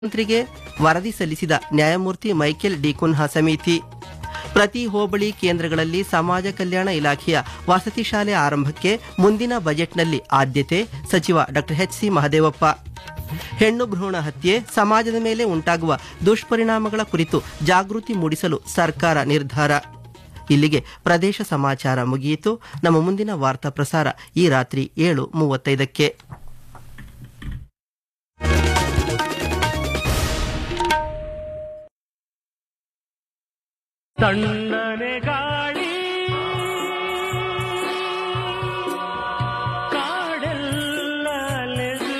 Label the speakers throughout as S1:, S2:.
S1: ಮಂತ್ರಿಗೆ ವರದಿ ಸಲ್ಲಿಸಿದ ನ್ಯಾಯಮೂರ್ತಿ ಮೈಕೆಲ್ ಡಿಕುನ್ಹಾ ಸಮಿತಿ ಪ್ರತಿ ಹೋಬಳಿ ಕೇಂದ್ರಗಳಲ್ಲಿ ಸಮಾಜ ಕಲ್ಯಾಣ ಇಲಾಖೆಯ ವಸತಿ ಶಾಲೆ ಆರಂಭಕ್ಕೆ ಮುಂದಿನ ಬಜೆಟ್ನಲ್ಲಿ ಆದ್ಯತೆ ಸಚಿವ ಡಾಕ್ಟರ್ ಎಚ್ ಸಿ ಮಹದೇವಪ್ಪ ಹೆಣ್ಣು ಭ್ರೂಣ ಹತ್ಯೆ ಸಮಾಜದ ಮೇಲೆ ಉಂಟಾಗುವ ದುಷ್ಪರಿಣಾಮಗಳ ಕುರಿತು ಜಾಗೃತಿ ಮೂಡಿಸಲು ಸರ್ಕಾರ ನಿರ್ಧಾರ ಇಲ್ಲಿಗೆ ಪ್ರದೇಶ ಸಮಾಚಾರ ಮುಗಿಯಿತು ನಮ್ಮ ಮುಂದಿನ ವಾರ್ತಾ ಪ್ರಸಾರ ಈ ರಾತ್ರಿ ಏಳು ಮೂವತ್ತೈದಕ್ಕೆ
S2: ತಣ್ಣನೆ ಗಾಳಿ ಕಾಡೆಲ್ಲ ಅಲೆದು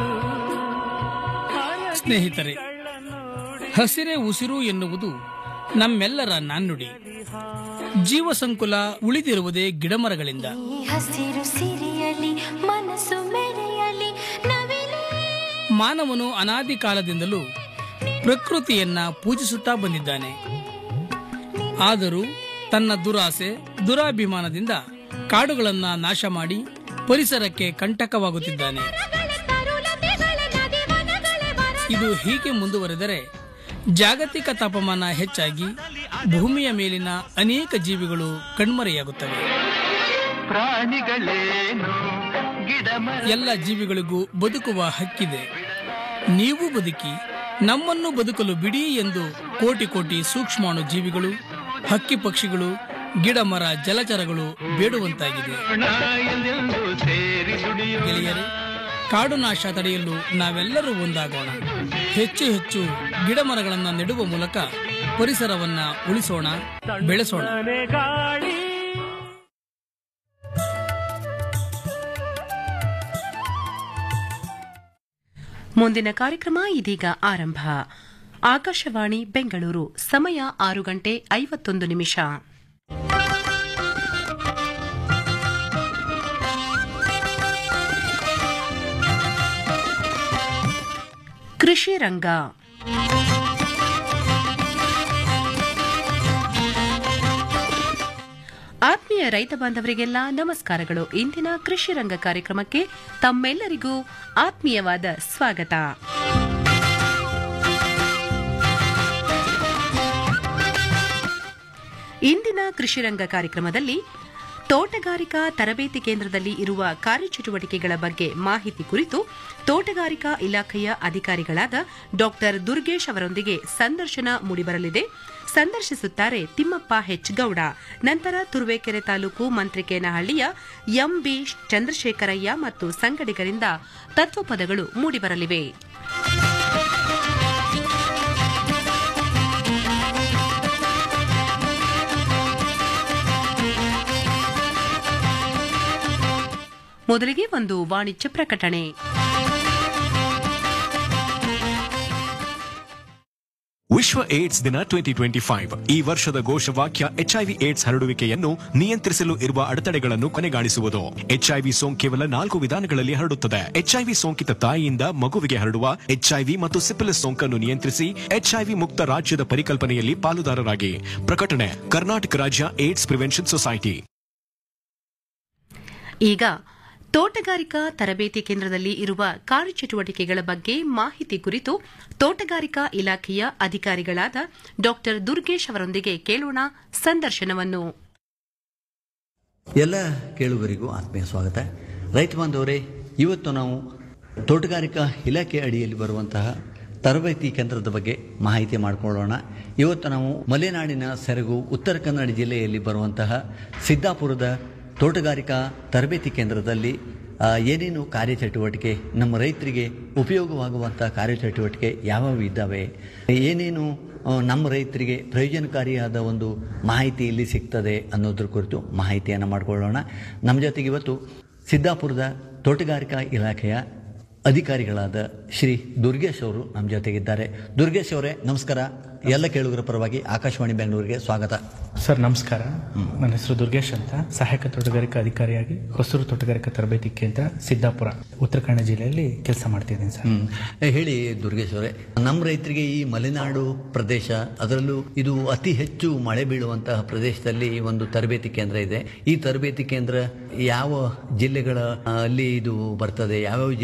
S3: ಸ್ನೇಹಿತರೆ ಹಸಿರೇ ಉಸಿರು ಎನ್ನುವುದು ನಮ್ಮೆಲ್ಲರ ನಾಣ್ಣುಡಿ ಜೀವ ಸಂಕುಲ ಉಳಿದಿರುವುದೇ ಗಿಡಮರಗಳಿಂದ
S4: ಈ ಹಸಿರು ಸಿರಿಯಲಿ ಮನಸ್ಸು ಮೆರೆಯಲಿ ನವಿಲೇ
S3: ಮಾನವನು ಅನಾದಿ ಕಾಲದಿಂದಲೂ ಪ್ರಕೃತಿಯನ್ನ ಪೂಜಿಸುತ್ತಾ ಬಂದಿದ್ದಾನೆ ಆದರೂ ತನ್ನ ದುರಾಸೆ ದುರಾಭಿಮಾನದಿಂದ ಕಾಡುಗಳನ್ನ ನಾಶ ಮಾಡಿ ಪರಿಸರಕ್ಕೆ ಕಂಟಕವಾಗುತ್ತಿದ್ದಾನೆ ಇದು ಹೀಗೆ ಮುಂದುವರೆದರೆ ಜಾಗತಿಕ ತಾಪಮಾನ ಹೆಚ್ಚಾಗಿ ಭೂಮಿಯ ಮೇಲಿನ ಅನೇಕ ಜೀವಿಗಳು ಕಣ್ಮರೆಯಾಗುತ್ತವೆ
S2: ಪ್ರಾಣಿಗಳೇನು ಗಿಡ
S3: ಎಲ್ಲ ಜೀವಿಗಳಿಗೂ ಬದುಕುವ ಹಕ್ಕಿದೆ ನೀವು ಬದುಕಿ ನಮ್ಮನ್ನು ಬದುಕಲು ಬಿಡಿ ಎಂದು ಕೋಟಿ ಕೋಟಿ ಸೂಕ್ಷ್ಮಾಣು ಜೀವಿಗಳು ಹಕ್ಕಿ ಪಕ್ಷಿಗಳು ಗಿಡ ಮರ ಜಲಚರಗಳು ಬೇಡುವಂತಾಗಿದೆ
S2: ಎಂದೆಂದು ಸೇರಿ ದುಡಿಯೋಣ
S3: ಗೆಳೆಯರೇ ಕಾಡು ನಾಶ ತಡೆಯಲು ನಾವೆಲ್ಲರೂ ಒಂದಾಗೋಣ ಹೆಚ್ಚು ಹೆಚ್ಚು ಗಿಡ ಮರಗಳನ್ನು ನೆಡುವ ಮೂಲಕ ಪರಿಸರವನ್ನ ಉಳಿಸೋಣ ಬೆಳೆಸೋಣ
S2: ತಣ್ಣನೆ ಗಾಳಿ
S5: ಮುಂದಿನ ಕಾರ್ಯಕ್ರಮ ಇದೀಗ ಆರಂಭ ಆಕಾಶವಾಣಿ ಬೆಂಗಳೂರು ಸಮಯ ಆರು ಗಂಟೆ ಐವತ್ತೊಂದು ನಿಮಿಷ ಕೃಷಿ ರಂಗ ಆತ್ಮೀಯ ರೈತ ಬಾಂಧವರಿಗೆಲ್ಲ ನಮಸ್ಕಾರಗಳು ಇಂದಿನ ಕೃಷಿ ರಂಗ ಕಾರ್ಯಕ್ರಮಕ್ಕೆ ತಮ್ಮೆಲ್ಲರಿಗೂ ಆತ್ಮೀಯವಾದ ಸ್ವಾಗತ ಇಂದಿನ ಕೃಷಿ ರಂಗ ಕಾರ್ಯಕ್ರಮದಲ್ಲಿ ತೋಟಗಾರಿಕಾ ತರಬೇತಿ ಕೇಂದ್ರದಲ್ಲಿ ಇರುವ ಕಾರ್ಯಚಟುವಟಿಕೆಗಳ ಬಗ್ಗೆ ಮಾಹಿತಿ ಕುರಿತು ತೋಟಗಾರಿಕಾ ಇಲಾಖೆಯ ಅಧಿಕಾರಿಗಳಾದ ಡಾಕ್ಟರ್ ದುರ್ಗೇಶ್ ಅವರೊಂದಿಗೆ ಸಂದರ್ಶನ ಮೂಡಿಬರಲಿದೆ ಸಂದರ್ಶಿಸುತ್ತಾರೆ ತಿಮ್ಮಪ್ಪ ಹೆಚ್ ಗೌಡ ನಂತರ ತುರುವೇಕೆರೆ ತಾಲೂಕು ಮಂತ್ರಿಕೇನಹಳ್ಳಿಯ ಎಂಬಿ ಚಂದ್ರಶೇಖರಯ್ಯ ಮತ್ತು ಸಂಗಡಿಗರಿಂದ ತತ್ವಪದಗಳು ಮೂಡಿಬರಲಿವೆ ಮೊದಲಿಗೆ ಒಂದು ವಾಣಿಜ್ಯ ಪ್ರಕಟಣೆ
S6: ವಿಶ್ವ ಏಡ್ಸ್ ದಿನ ಟ್ವೆಂಟಿ ಟ್ವೆಂಟಿ ಫೈವ್ ಈ ವರ್ಷದ ಘೋಷವಾಕ್ಯ ಎಚ್ಐವಿ ಏಡ್ಸ್ ಹರಡುವಿಕೆಯನ್ನು ನಿಯಂತ್ರಿಸಲು ಇರುವ ಅಡೆತಡೆಗಳನ್ನು ಕೊನೆಗಾಣಿಸುವುದು ಎಚ್ಐವಿ ಸೋಂಕು ಕೇವಲ ನಾಲ್ಕು ವಿಧಾನಗಳಲ್ಲಿ ಹರಡುತ್ತದೆ ಎಚ್ಐವಿ ಸೋಂಕಿತ ತಾಯಿಯಿಂದ ಮಗುವಿಗೆ ಹರಡುವ ಎಚ್ಐವಿ ಮತ್ತು ಸಿಪಿಲಿಸ್ ಸೋಂಕನ್ನು ನಿಯಂತ್ರಿಸಿ ಎಚ್ಐವಿ ಮುಕ್ತ ರಾಜ್ಯದ ಪರಿಕಲ್ಪನೆಯಲ್ಲಿ ಪಾಲುದಾರರಾಗಿ ಪ್ರಕಟಣೆ ಕರ್ನಾಟಕ ರಾಜ್ಯ ಏಡ್ಸ್ ಪ್ರಿವೆನ್ಷನ್ ಸೊಸೈಟಿ
S5: ಈಗ ತೋಟಗಾರಿಕಾ ತರಬೇತಿ ಕೇಂದ್ರದಲ್ಲಿ ಇರುವ ಕಾರ್ಯಚಟುವಟಿಕೆಗಳ ಬಗ್ಗೆ ಮಾಹಿತಿ ಕುರಿತು ತೋಟಗಾರಿಕಾ ಇಲಾಖೆಯ ಅಧಿಕಾರಿಗಳಾದ ಡಾಕ್ಟರ್ ದುರ್ಗೇಶ್ ಅವರೊಂದಿಗೆ ಕೇಳೋಣ ಸಂದರ್ಶನವನ್ನು
S7: ಎಲ್ಲ ಕೇಳುಗರಿಗೂ ಆತ್ಮೀಯ ಸ್ವಾಗತ ರೈತ ಬಾಂಧವರೇ ಇವತ್ತು ನಾವು ತೋಟಗಾರಿಕಾ ಇಲಾಖೆ ಅಡಿಯಲ್ಲಿ ಬರುವಂತಹ ತರಬೇತಿ ಕೇಂದ್ರದ ಬಗ್ಗೆ ಮಾಹಿತಿ ಮಾಡಿಕೊಳ್ಳೋಣ ಇವತ್ತು ನಾವು ಮಲೆನಾಡಿನ ಸೆರಗು ಉತ್ತರ ಕನ್ನಡ ಜಿಲ್ಲೆಯಲ್ಲಿ ಬರುವಂತಹ ಸಿದ್ದಾಪುರದ ತೋಟಗಾರಿಕಾ ತರಬೇತಿ ಕೇಂದ್ರದಲ್ಲಿ ಆ, ಏನೇನು ಕಾರ್ಯಚಟುವಟಿಕೆ ನಮ್ಮ ರೈತರಿಗೆ ಉಪಯೋಗವಾಗುವಂಥ ಕಾರ್ಯಚಟುವಟಿಕೆ ಯಾವ್ಯಾವ ಇದ್ದಾವೆ ಏನೇನು ಆ, ನಮ್ಮ ರೈತರಿಗೆ ಪ್ರಯೋಜನಕಾರಿಯಾದ ಒಂದು ಮಾಹಿತಿ ಇಲ್ಲಿ ಸಿಗ್ತದೆ ಅನ್ನೋದ್ರ ಕುರಿತು ಮಾಹಿತಿಯನ್ನು ಮಾಡಿಕೊಳ್ಳೋಣ ನಮ್ಮ ಜೊತೆಗೆ ಇವತ್ತು ಸಿದ್ದಾಪುರದ ತೋಟಗಾರಿಕಾ ಇಲಾಖೆಯ ಅಧಿಕಾರಿಗಳಾದ ಶ್ರೀ ದುರ್ಗೇಶ್ ಅವರು ನಮ್ಮ ಜೊತೆಗಿದ್ದಾರೆ ದುರ್ಗೇಶ್ ಅವರೇ ನಮಸ್ಕಾರ ಎಲ್ಲ ಕೇಳುಗರ ಪರವಾಗಿ ಆಕಾಶವಾಣಿ ಬೆಂಗಳೂರಿಗೆ ಸ್ವಾಗತ
S8: ಸರ್ ನಮಸ್ಕಾರ ನನ್ನ ಹೆಸರು ದುರ್ಗೇಶ್ ಅಂತ ಸಹಾಯಕ ತೋಟಗಾರಿಕಾ ಅಧಿಕಾರಿಯಾಗಿ ಹೊಸೂರು ತೋಟಗಾರಿಕಾ ತರಬೇತಿ ಕೇಂದ್ರ ಸಿದ್ದಾಪುರ ಉತ್ತರ ಕನ್ನಡ ಜಿಲ್ಲೆಯಲ್ಲಿ ಕೆಲಸ ಮಾಡ್ತಿದ್ದೀನಿ ಸರ್
S7: ಹ್ಮ್. ಏ, ಹೇಳಿ ದುರ್ಗೇಶ್ ಅವರೇ ನಮ್ಮ ರೈತರಿಗೆ ಈ ಮಲೆನಾಡು ಪ್ರದೇಶ ಅದರಲ್ಲೂ ಇದು ಅತಿ ಹೆಚ್ಚು ಮಳೆ ಬೀಳುವಂತಹ ಪ್ರದೇಶದಲ್ಲಿ ಈ ಒಂದು ತರಬೇತಿ ಕೇಂದ್ರ ಇದೆ ಈ ತರಬೇತಿ ಕೇಂದ್ರ ಯಾವ ಜಿಲ್ಲೆಗಳ ಆ, ಅಲ್ಲಿ ಇದು ಬರ್ತದೆ ಯಾವ್ಯಾವ ಜಿಲ್ಲೆಗಳ ರೈತ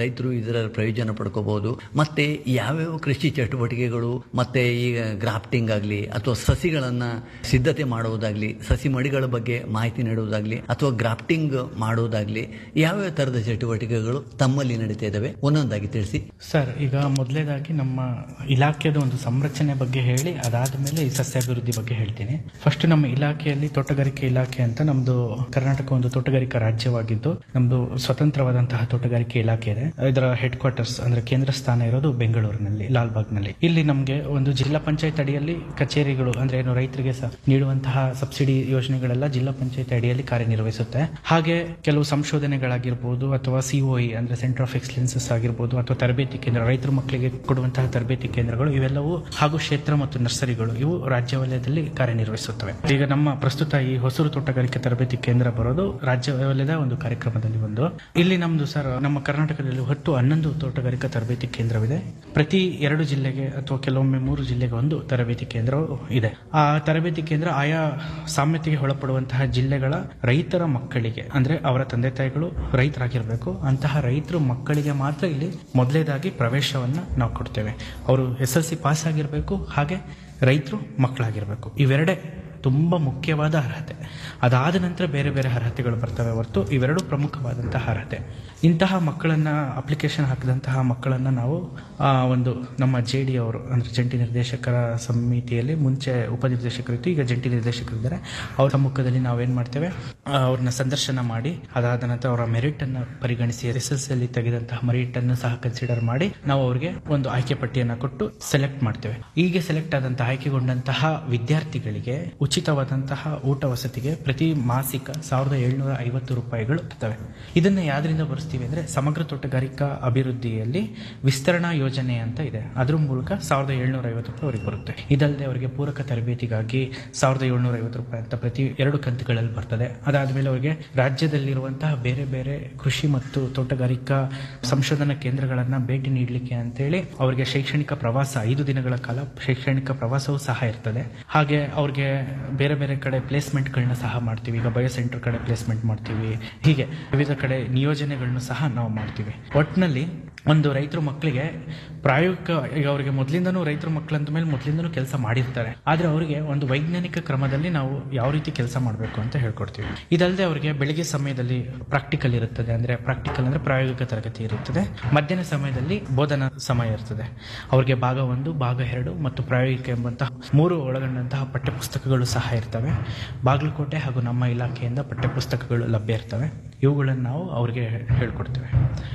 S7: ರೈತರು ಇದರ ಪ್ರಯೋಜನ ಪಡ್ಕೋಬಹುದು ಮತ್ತೆ ಯಾವ್ಯಾವ ಕೃಷಿ ಚಟುವಟಿಕೆಗಳು ಮತ್ತೆ ಈಗ ಗ್ರಾಫ್ಟಿಂಗ್ ಆಗಲಿ ಅಥವಾ ಸಸಿಗಳನ್ನ ಸಿದ್ಧತೆ ಮಾಡುವುದಾಗ್ಲಿ ಸಸಿ ಮಡಿಗಳ ಬಗ್ಗೆ ಮಾಹಿತಿ ನೀಡುವುದಾಗ್ಲಿ ಅಥವಾ ಗ್ರಾಫ್ಟಿಂಗ್ ಮಾಡುವುದಾಗ್ಲಿ ಯಾವ್ಯಾವ ತರದ ಚಟುವಟಿಕೆಗಳು ತಮ್ಮಲ್ಲಿ ನಡೀತಾ ಇದಾವೆ ಒಂದೊಂದಾಗಿ ತಿಳಿಸಿ
S8: ಸರ್ ಈಗ ಮೊದಲನೇದಾಗಿ ನಮ್ಮ ಇಲಾಖೆದ ಒಂದು ಸಂರಚನೆ ಬಗ್ಗೆ ಹೇಳಿ ಅದಾದ ಮೇಲೆ ಈ ಸಸ್ಯಾಭಿವೃದ್ಧಿ ಬಗ್ಗೆ ಹೇಳ್ತೀನಿ ಫಸ್ಟ್ ನಮ್ಮ ಇಲಾಖೆಯಲ್ಲಿ ತೋಟಗಾರಿಕೆ ಇಲಾಖೆ ಅಂತ ನಮ್ದು ಕರ್ನಾಟಕ ಒಂದು ತೋಟಗಾರಿಕಾ ರಾಜ್ಯವಾಗಿದ್ದು ನಮ್ದು ಸ್ವತಂತ್ರವಾದಂತಹ ತೋಟಗಾರಿಕೆ ಇಲಾಖೆ ಇದೆ ಇದರ ಹೆಡ್ ಕ್ವಾರ್ಟರ್ಸ್ ಅಂದ್ರೆ ಕೇಂದ್ರ ಸ್ಥಾನ ಇರೋದು ಬೆಂಗಳೂರಿನಲ್ಲಿ ಲಾಲ್ಬಾಗ್ನಲ್ಲಿ ಇಲ್ಲಿ ನಮಗೆ ಒಂದು ಜಿಲ್ಲಾ ಪಂಚಾಯತ್ ಅಡಿಯಲ್ಲಿ ಕಚೇರಿಗಳು ಅಂದ್ರೆ ಏನು ರೈತರಿಗೆ ಸ- ನೀಡುವಂತಹ ಸಬ್ಸಿಡಿ ಯೋಜನೆಗಳೆಲ್ಲ ಜಿಲ್ಲಾ ಪಂಚಾಯತ್ ಅಡಿಯಲ್ಲಿ ಕಾರ್ಯನಿರ್ವಹಿಸುತ್ತೆ ಹಾಗೆ ಕೆಲವು ಸಂಶೋಧನೆಗಳಾಗಿರ್ಬೋದು ಅಥವಾ ಸಿಒಇ ಅಂದ್ರೆ ಸೆಂಟರ್ ಆಫ್ ಎಕ್ಸಲೆನ್ಸಸ್ ಆಗಿರ್ಬೋದು ಅಥವಾ ತರಬೇತಿ ಕೇಂದ್ರ ರೈತರ ಮಕ್ಕಳಿಗೆ ಕೊಡುವಂತಹ ತರಬೇತಿ ಕೇಂದ್ರಗಳು ಇವೆಲ್ಲವೂ ಹಾಗೂ ಕ್ಷೇತ್ರ ಮತ್ತು ನರ್ಸರಿಗಳು ಇವು ರಾಜ್ಯ ವಲಯದಲ್ಲಿ ಕಾರ್ಯನಿರ್ವಹಿಸುತ್ತವೆ ಈಗ ನಮ್ಮ ಪ್ರಸ್ತುತ ಈ ಹೊಸೂರು ತೋಟಗಾರಿಕೆ ತರಬೇತಿ ಕೇಂದ್ರ ಬರೋದು ರಾಜ್ಯ ವಲಯದ ಒಂದು ಕಾರ್ಯಕ್ರಮದಲ್ಲಿ ಒಂದು ಇಲ್ಲಿ ನಮ್ದು ಸರ್ ನಮ್ಮ ಕರ್ನಾಟಕದಲ್ಲಿ ಒಟ್ಟು ಹನ್ನೊಂದು ತೋಟಗಾರಿಕಾ ತರಬೇತಿ ಕೇಂದ್ರವಿದೆ ಪ್ರತಿ ಎರಡು ಜಿಲ್ಲೆಗೆ ಅಥವಾ ಕೆಲವೊಮ್ಮೆ ಮೂರು ಜಿಲ್ಲೆಗೆ ಒಂದು ತರಬೇತಿ ಕೇಂದ್ರವು ಇದೆ ಆ ತರಬೇತಿ ಕೇಂದ್ರ ಆಯಾ ಸಾಮ್ಯತೆಗೆ ಒಳಪಡುವಂತಹ ಜಿಲ್ಲೆಗಳ ರೈತರ ಮಕ್ಕಳಿಗೆ ಅಂದ್ರೆ ಅವರ ತಂದೆ ತಾಯಿಗಳು ರೈತರಾಗಿರ್ಬೇಕು ಅಂತಹ ರೈತರ ಮಕ್ಕಳಿಗೆ ಮಾತ್ರ ಇಲ್ಲಿ ಮೊದಲೇದಾಗಿ ಪ್ರವೇಶವನ್ನ ನಾವು ಕೊಡ್ತೇವೆ ಅವರು ಎಸ್ ಎಲ್ ಸಿ ಪಾಸ್ ಆಗಿರಬೇಕು ಹಾಗೆ ರೈತರು ಮಕ್ಕಳಾಗಿರ್ಬೇಕು ಇವೆರಡೇ ತುಂಬ ಮುಖ್ಯವಾದ ಅರ್ಹತೆ ಅದಾದ ನಂತರ ಬೇರೆ ಬೇರೆ ಅರ್ಹತೆಗಳು ಬರ್ತವೆ ಹೊರತು ಇವೆರಡು ಪ್ರಮುಖವಾದಂತಹ ಅರ್ಹತೆ ಇಂತಹ ಮಕ್ಕಳನ್ನ ಅಪ್ಲಿಕೇಶನ್ ಹಾಕಿದಂತಹ ಮಕ್ಕಳನ್ನ ನಾವು ಆ, ಒಂದು ನಮ್ಮ ಜೆ ಡಿ ಅವರು ಅಂದ್ರೆ ಜಂಟಿ ನಿರ್ದೇಶಕರ ಸಮಿತಿಯಲ್ಲಿ ಮುಂಚೆ ಉಪನಿರ್ದೇಶಕರಿತ್ತು ಈಗ ಜಂಟಿ ನಿರ್ದೇಶಕರಿದ್ದಾರೆ ಅವ್ರ ಸಮ್ಮುಖದಲ್ಲಿ ನಾವೇನ್ ಮಾಡ್ತೇವೆ ಆ, ಅವ್ರನ್ನ ಸಂದರ್ಶನ ಮಾಡಿ ಅದಾದ ನಂತರ ಅವರ ಮೆರಿಟ್ ಅನ್ನ ಪರಿಗಣಿಸಿ ಎಸ್ ಎಲ್ ಸಿ ಅಲ್ಲಿ ತೆಗೆದಂತಹ ಮೆರಿಟ್ ಅನ್ನು ಸಹ ಕನ್ಸಿಡರ್ ಮಾಡಿ ನಾವು ಅವರಿಗೆ ಒಂದು ಆಯ್ಕೆ ಪಟ್ಟಿಯನ್ನ ಕೊಟ್ಟು ಸೆಲೆಕ್ಟ್ ಮಾಡ್ತೇವೆ ಹೀಗೆ ಸೆಲೆಕ್ಟ್ ಆದಂತಹ ಆಯ್ಕೆಗೊಂಡಂತಹ ವಿದ್ಯಾರ್ಥಿಗಳಿಗೆ ಉಚಿತವಾದಂತಹ ಊಟ ವಸತಿಗೆ ಪ್ರತಿ ಮಾಸಿಕ ಸಾವಿರದ ಏಳ್ನೂರ ಐವತ್ತು ರೂಪಾಯಿಗಳು ಇರ್ತವೆ ಇದನ್ನ ಯಾವ್ದ್ರಿಂದ ಬರೆಸ್ತೀವಿ ಅಂದ್ರೆ ಸಮಗ್ರ ತೋಟಗಾರಿಕಾ ಅಭಿವೃದ್ಧಿಯಲ್ಲಿ ವಿಸ್ತರಣಾ ಯೋಜನೆ ಅಂತ ಇದೆ ಅದ್ರ ಮೂಲಕ ಸಾವಿರದ ಏಳ್ನೂರ ಐವತ್ತು ರೂಪಾಯಿ ಅವರಿಗೆ ಬರುತ್ತೆ ಇದಲ್ಲದೆ ಅವರಿಗೆ ಪೂರಕ ತರಬೇತಿಗಾಗಿ ಸಾವಿರದ ಏಳ್ನೂರ ಐವತ್ತು ರೂಪಾಯಿ ಅಂತ ಪ್ರತಿ ಎರಡು ಕಂತುಗಳಲ್ಲಿ ಬರ್ತದೆ ಅದಾದ್ಮೇಲೆ ಅವರಿಗೆ ರಾಜ್ಯದಲ್ಲಿರುವಂತಹ ಬೇರೆ ಬೇರೆ ಕೃಷಿ ಮತ್ತು ತೋಟಗಾರಿಕಾ ಸಂಶೋಧನಾ ಕೇಂದ್ರಗಳನ್ನ ಭೇಟಿ ನೀಡಲಿಕ್ಕೆ ಅಂತೇಳಿ ಅವರಿಗೆ ಶೈಕ್ಷಣಿಕ ಪ್ರವಾಸ ಐದು ದಿನಗಳ ಕಾಲ ಶೈಕ್ಷಣಿಕ ಪ್ರವಾಸವೂ ಸಹ ಇರ್ತದೆ ಹಾಗೆ ಅವ್ರಿಗೆ ಬೇರೆ ಬೇರೆ ಕಡೆ ಪ್ಲೇಸ್ಮೆಂಟ್ಗಳನ್ನ ಸಹ ಮಾಡ್ತೀವಿ ಈಗ ಬಯೋ ಸೆಂಟರ್ ಕಡೆ ಪ್ಲೇಸ್ಮೆಂಟ್ ಮಾಡ್ತೀವಿ ಹೀಗೆ ವಿವಿಧ ಕಡೆ ನಿಯೋಜನೆಗಳನ್ನು ಸಹ ನಾವು ಮಾಡ್ತೀವಿ ಒಟ್ಟಿನಲ್ಲಿ ಒಂದು ರೈತರ ಮಕ್ಕಳಿಗೆ ಪ್ರಾಯೋಗಿಕ ಈಗ ಅವರಿಗೆ ಮೊದಲಿಂದನೂ ರೈತರ ಮಕ್ಕಳು ಅಂದ ಮೇಲೆ ಮೊದಲಿಂದನೂ ಕೆಲಸ ಮಾಡಿರ್ತಾರೆ ಆದ್ರೆ ಅವರಿಗೆ ಒಂದು ವೈಜ್ಞಾನಿಕ ಕ್ರಮದಲ್ಲಿ ನಾವು ಯಾವ ರೀತಿ ಕೆಲಸ ಮಾಡಬೇಕು ಅಂತ ಹೇಳ್ಕೊಡ್ತೀವಿ ಇದಲ್ಲದೆ ಅವರಿಗೆ ಬೆಳಿಗ್ಗೆ ಸಮಯದಲ್ಲಿ ಪ್ರಾಕ್ಟಿಕಲ್ ಇರುತ್ತದೆ ಅಂದ್ರೆ ಪ್ರಾಕ್ಟಿಕಲ್ ಅಂದ್ರೆ ಪ್ರಾಯೋಗಿಕ ತರಗತಿ ಇರುತ್ತದೆ ಮಧ್ಯಾಹ್ನ ಸಮಯದಲ್ಲಿ ಬೋಧನಾ ಸಮಯ ಇರ್ತದೆ ಅವರಿಗೆ ಭಾಗ ಒಂದು ಭಾಗ ಎರಡು ಮತ್ತು ಪ್ರಾಯೋಗಿಕ ಎಂಬಂತಹ ಮೂರು ಒಳಗೊಂಡಂತಹ ಪಠ್ಯಪುಸ್ತಕಗಳು ಸಹ ಇರ್ತವೆ ಬಾಗಲಕೋಟೆ ಹಾಗೂ ನಮ್ಮ ಇಲಾಖೆಯಿಂದ ಪಠ್ಯಪುಸ್ತಕಗಳು ಲಭ್ಯ ಇರ್ತವೆ ಇವುಗಳನ್ನು ನಾವು ಅವರಿಗೆ ಹೇಳ್ಕೊಡ್ತೇವೆ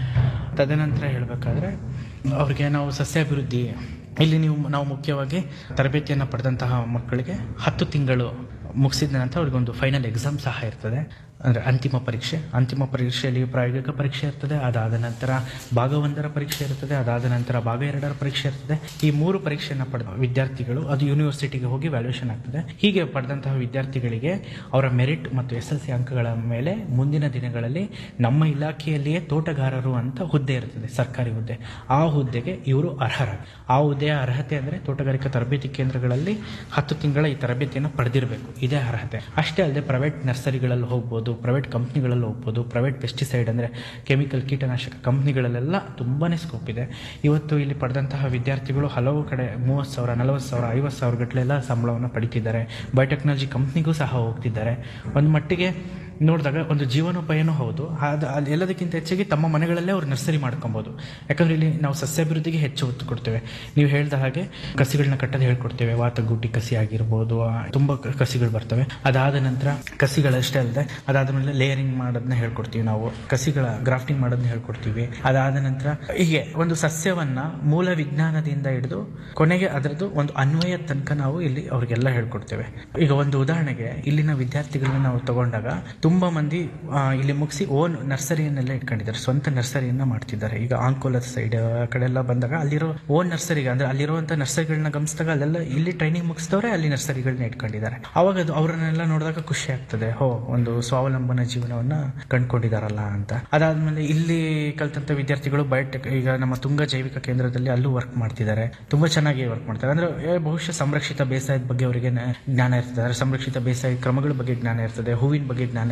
S8: ತದನಂತರ ಹೇಳಬೇಕಾದ್ರೆ ಅವ್ರಿಗೆ ನಾವು ಸಸ್ಯಾಭಿವೃದ್ಧಿ ಇಲ್ಲಿ ನೀವು ನಾವು ಮುಖ್ಯವಾಗಿ ತರಬೇತಿಯನ್ನು ಪಡೆದಂತಹ ಮಕ್ಕಳಿಗೆ ಹತ್ತು ತಿಂಗಳು ಮುಗಿಸಿದ ನಂತರ ಅವ್ರಿಗೆ ಒಂದು ಫೈನಲ್ ಎಕ್ಸಾಮ್ ಸಹ ಇರ್ತದೆ ಅಂದರೆ ಅಂತಿಮ ಪರೀಕ್ಷೆ ಅಂತಿಮ ಪರೀಕ್ಷೆಯಲ್ಲಿ ಪ್ರಾಯೋಗಿಕ ಪರೀಕ್ಷೆ ಇರ್ತದೆ ಅದಾದ ನಂತರ ಭಾಗ ಒಂದರ ಪರೀಕ್ಷೆ ಇರ್ತದೆ ಅದಾದ ನಂತರ ಭಾಗ ಎರಡರ ಪರೀಕ್ಷೆ ಇರ್ತದೆ ಈ ಮೂರು ಪರೀಕ್ಷೆಯನ್ನು ಪಡೆದ ವಿದ್ಯಾರ್ಥಿಗಳು ಅದು ಯೂನಿವರ್ಸಿಟಿಗೆ ಹೋಗಿ ವ್ಯಾಲ್ಯೂಯೇಷನ್ ಆಗ್ತದೆ ಹೀಗೆ ಪಡೆದಂತಹ ವಿದ್ಯಾರ್ಥಿಗಳಿಗೆ ಅವರ ಮೆರಿಟ್ ಮತ್ತು ಎಸ್ ಎಲ್ ಸಿ ಅಂಕಗಳ ಮೇಲೆ ಮುಂದಿನ ದಿನಗಳಲ್ಲಿ ನಮ್ಮ ಇಲಾಖೆಯಲ್ಲಿಯೇ ತೋಟಗಾರರು ಅಂತ ಹುದ್ದೆ ಇರ್ತದೆ ಸರ್ಕಾರಿ ಹುದ್ದೆ ಆ ಹುದ್ದೆಗೆ ಇವರು ಅರ್ಹರ ಆ ಹುದ್ದೆಯ ಅರ್ಹತೆ ಅಂದರೆ ತೋಟಗಾರಿಕಾ ತರಬೇತಿ ಕೇಂದ್ರಗಳಲ್ಲಿ ಹತ್ತು ತಿಂಗಳ ಈ ತರಬೇತಿಯನ್ನು ಪಡೆದಿರಬೇಕು ಇದೇ ಅರ್ಹತೆ ಅಷ್ಟೇ ಅಲ್ಲದೆ ಪ್ರೈವೇಟ್ ನರ್ಸರಿಗಳಲ್ಲಿ ಹೋಗ್ಬೋದು ಪ್ರೈವೇಟ್ ಕಂಪ್ನಿಗಳಲ್ಲಿ ಹೋಗ್ಬೋದು ಪ್ರೈವೇಟ್ ಪೆಸ್ಟಿಸೈಡ್ ಅಂದರೆ ಕೆಮಿಕಲ್ ಕೀಟನಾಶಕ ಕಂಪ್ನಿಗಳಲ್ಲೆಲ್ಲ ತುಂಬಾನೇ ಸ್ಕೋಪ್ ಇದೆ ಇವತ್ತು ಇಲ್ಲಿ ಪಡೆದಂತಹ ವಿದ್ಯಾರ್ಥಿಗಳು ಹಲವು ಕಡೆ ಮೂವತ್ತು ಸಾವಿರ ನಲವತ್ತು ಸಾವಿರ ಐವತ್ತು ಸಾವಿರ ಗಟ್ಟಲೆಲ್ಲ ಸಂಬಳವನ್ನು ಪಡಿತಿದ್ದಾರೆ ಬಯೋಟೆಕ್ನಾಲಜಿ ಕಂಪ್ನಿಗೂ ಸಹ ಹೋಗ್ತಿದ್ದಾರೆ ಒಂದು ಮಟ್ಟಿಗೆ ನೋಡಿದಾಗ ಒಂದು ಜೀವನೋಪಾಯನೂ ಹೌದು ಅದು ಅಲ್ಲಿ ಎಲ್ಲದಕ್ಕಿಂತ ಹೆಚ್ಚಾಗಿ ತಮ್ಮ ಮನೆಗಳಲ್ಲೇ ಅವ್ರು ನರ್ಸರಿ ಮಾಡ್ಕೊಬೋದು ಯಾಕಂದ್ರೆ ಇಲ್ಲಿ ನಾವು ಸಸ್ಯಾಭಿವೃದ್ಧಿಗೆ ಹೆಚ್ಚು ಒತ್ತು ಕೊಡ್ತೇವೆ ನೀವು ಹೇಳ್ದ ಹಾಗೆ ಕಸಿಗಳನ್ನ ಕಟ್ಟೋದು ಹೇಳ್ಕೊಡ್ತೇವೆ ವಾತಗುಡ್ಡಿ ಕಸಿ ಆಗಿರ್ಬೋದು ಆ, ತುಂಬಾ ಕ- ಕಸಿಗಳು ಬರ್ತವೆ ಅದಾದ ನಂತರ ಕಸಿಗಳಷ್ಟೇ ಅಲ್ಲದೆ ಅದಾದ್ಮೇಲೆ ಲೇಯರಿಂಗ್ ಮಾಡೋದನ್ನ ಹೇಳ್ಕೊಡ್ತೀವಿ ನಾವು ಕಸಿಗಳ ಗ್ರಾಫ್ಟಿಂಗ್ ಮಾಡೋದನ್ನ ಹೇಳ್ಕೊಡ್ತೀವಿ ಅದಾದ ನಂತರ ಹೀಗೆ ಒಂದು ಸಸ್ಯವನ್ನ ಮೂಲ ವಿಜ್ಞಾನದಿಂದ ಹಿಡಿದು ಕೊನೆಗೆ ಅದರದ್ದು ಒಂದು ಅನ್ವಯ ತನಕ ನಾವು ಇಲ್ಲಿ ಅವ್ರಿಗೆಲ್ಲ ಹೇಳ್ಕೊಡ್ತೇವೆ ಈಗ ಒಂದು ಉದಾಹರಣೆಗೆ ಇಲ್ಲಿನ ವಿದ್ಯಾರ್ಥಿಗಳನ್ನ ನಾವು ತಗೊಂಡಾಗ ತುಂಬಾ ಮಂದಿ ಆ, ಇಲ್ಲಿ ಮುಗಿಸಿ ಓನ್ ನರ್ಸರಿಯನ್ನೆಲ್ಲ ಇಟ್ಕೊಂಡಿದ್ದಾರೆ ಸ್ವಂತ ನರ್ಸರಿಯನ್ನ ಮಾಡ್ತಿದ್ದಾರೆ ಈಗ ಆಂಕೋಲದ ಸೈಡ್ ಆ ಕಡೆ ಎಲ್ಲ ಬಂದಾಗ ಅಲ್ಲಿರೋ ಓನ್ ನರ್ಸರಿಗೆ ಅಂದ್ರೆ ಅಲ್ಲಿರುವಂತ ನರ್ಸರಿಗಳನ್ನ ಗಮನಿಸಿದಾಗ ಅಲ್ಲೆಲ್ಲ ಇಲ್ಲಿ ಟ್ರೈನಿಂಗ್ ಮುಗಿಸಿದವರೆ ಅಲ್ಲಿ ನರ್ಸರಿಗಳನ್ನ ಇಟ್ಕೊಂಡಿದ್ದಾರೆ ಅವಾಗ ಅದು ಅವರನ್ನೆಲ್ಲ ನೋಡಿದಾಗ ಖುಷಿ ಆಗ್ತದೆ ಹೋ ಒಂದು ಸ್ವಾವಲಂಬನ ಜೀವನವನ್ನ ಕಂಡ್ಕೊಂಡಿದಾರಲ್ಲ ಅಂತ ಅದಾದ್ಮೇಲೆ ಇಲ್ಲಿ ಕಲ್ತಂತ ವಿದ್ಯಾರ್ಥಿಗಳು ಬಯೋಟೆಕ್ ಈಗ ನಮ್ಮ ತುಂಗ ಜೈವಿಕ ಕೇಂದ್ರದಲ್ಲಿ ಅಲ್ಲೂ ವರ್ಕ್ ಮಾಡ್ತಿದ್ದಾರೆ ತುಂಬಾ ಚೆನ್ನಾಗಿ ವರ್ಕ್ ಮಾಡ್ತಾರೆ ಅಂದ್ರೆ ಏ, ಬಹುಶಃ ಸಂರಕ್ಷಿತ ಬೇಸಾಯದ ಬಗ್ಗೆ ಅವರಿಗೆ ಜ್ಞಾನ ಇರ್ತದೆ ಅಂದ್ರೆ ಸಂರಕ್ಷಿತ ಬೇಸಾಯ ಕ್ರಮಗಳ ಬಗ್ಗೆ ಜ್ಞಾನ ಇರ್ತದೆ ಹೂವಿನ ಬಗ್ಗೆ ಜ್ಞಾನ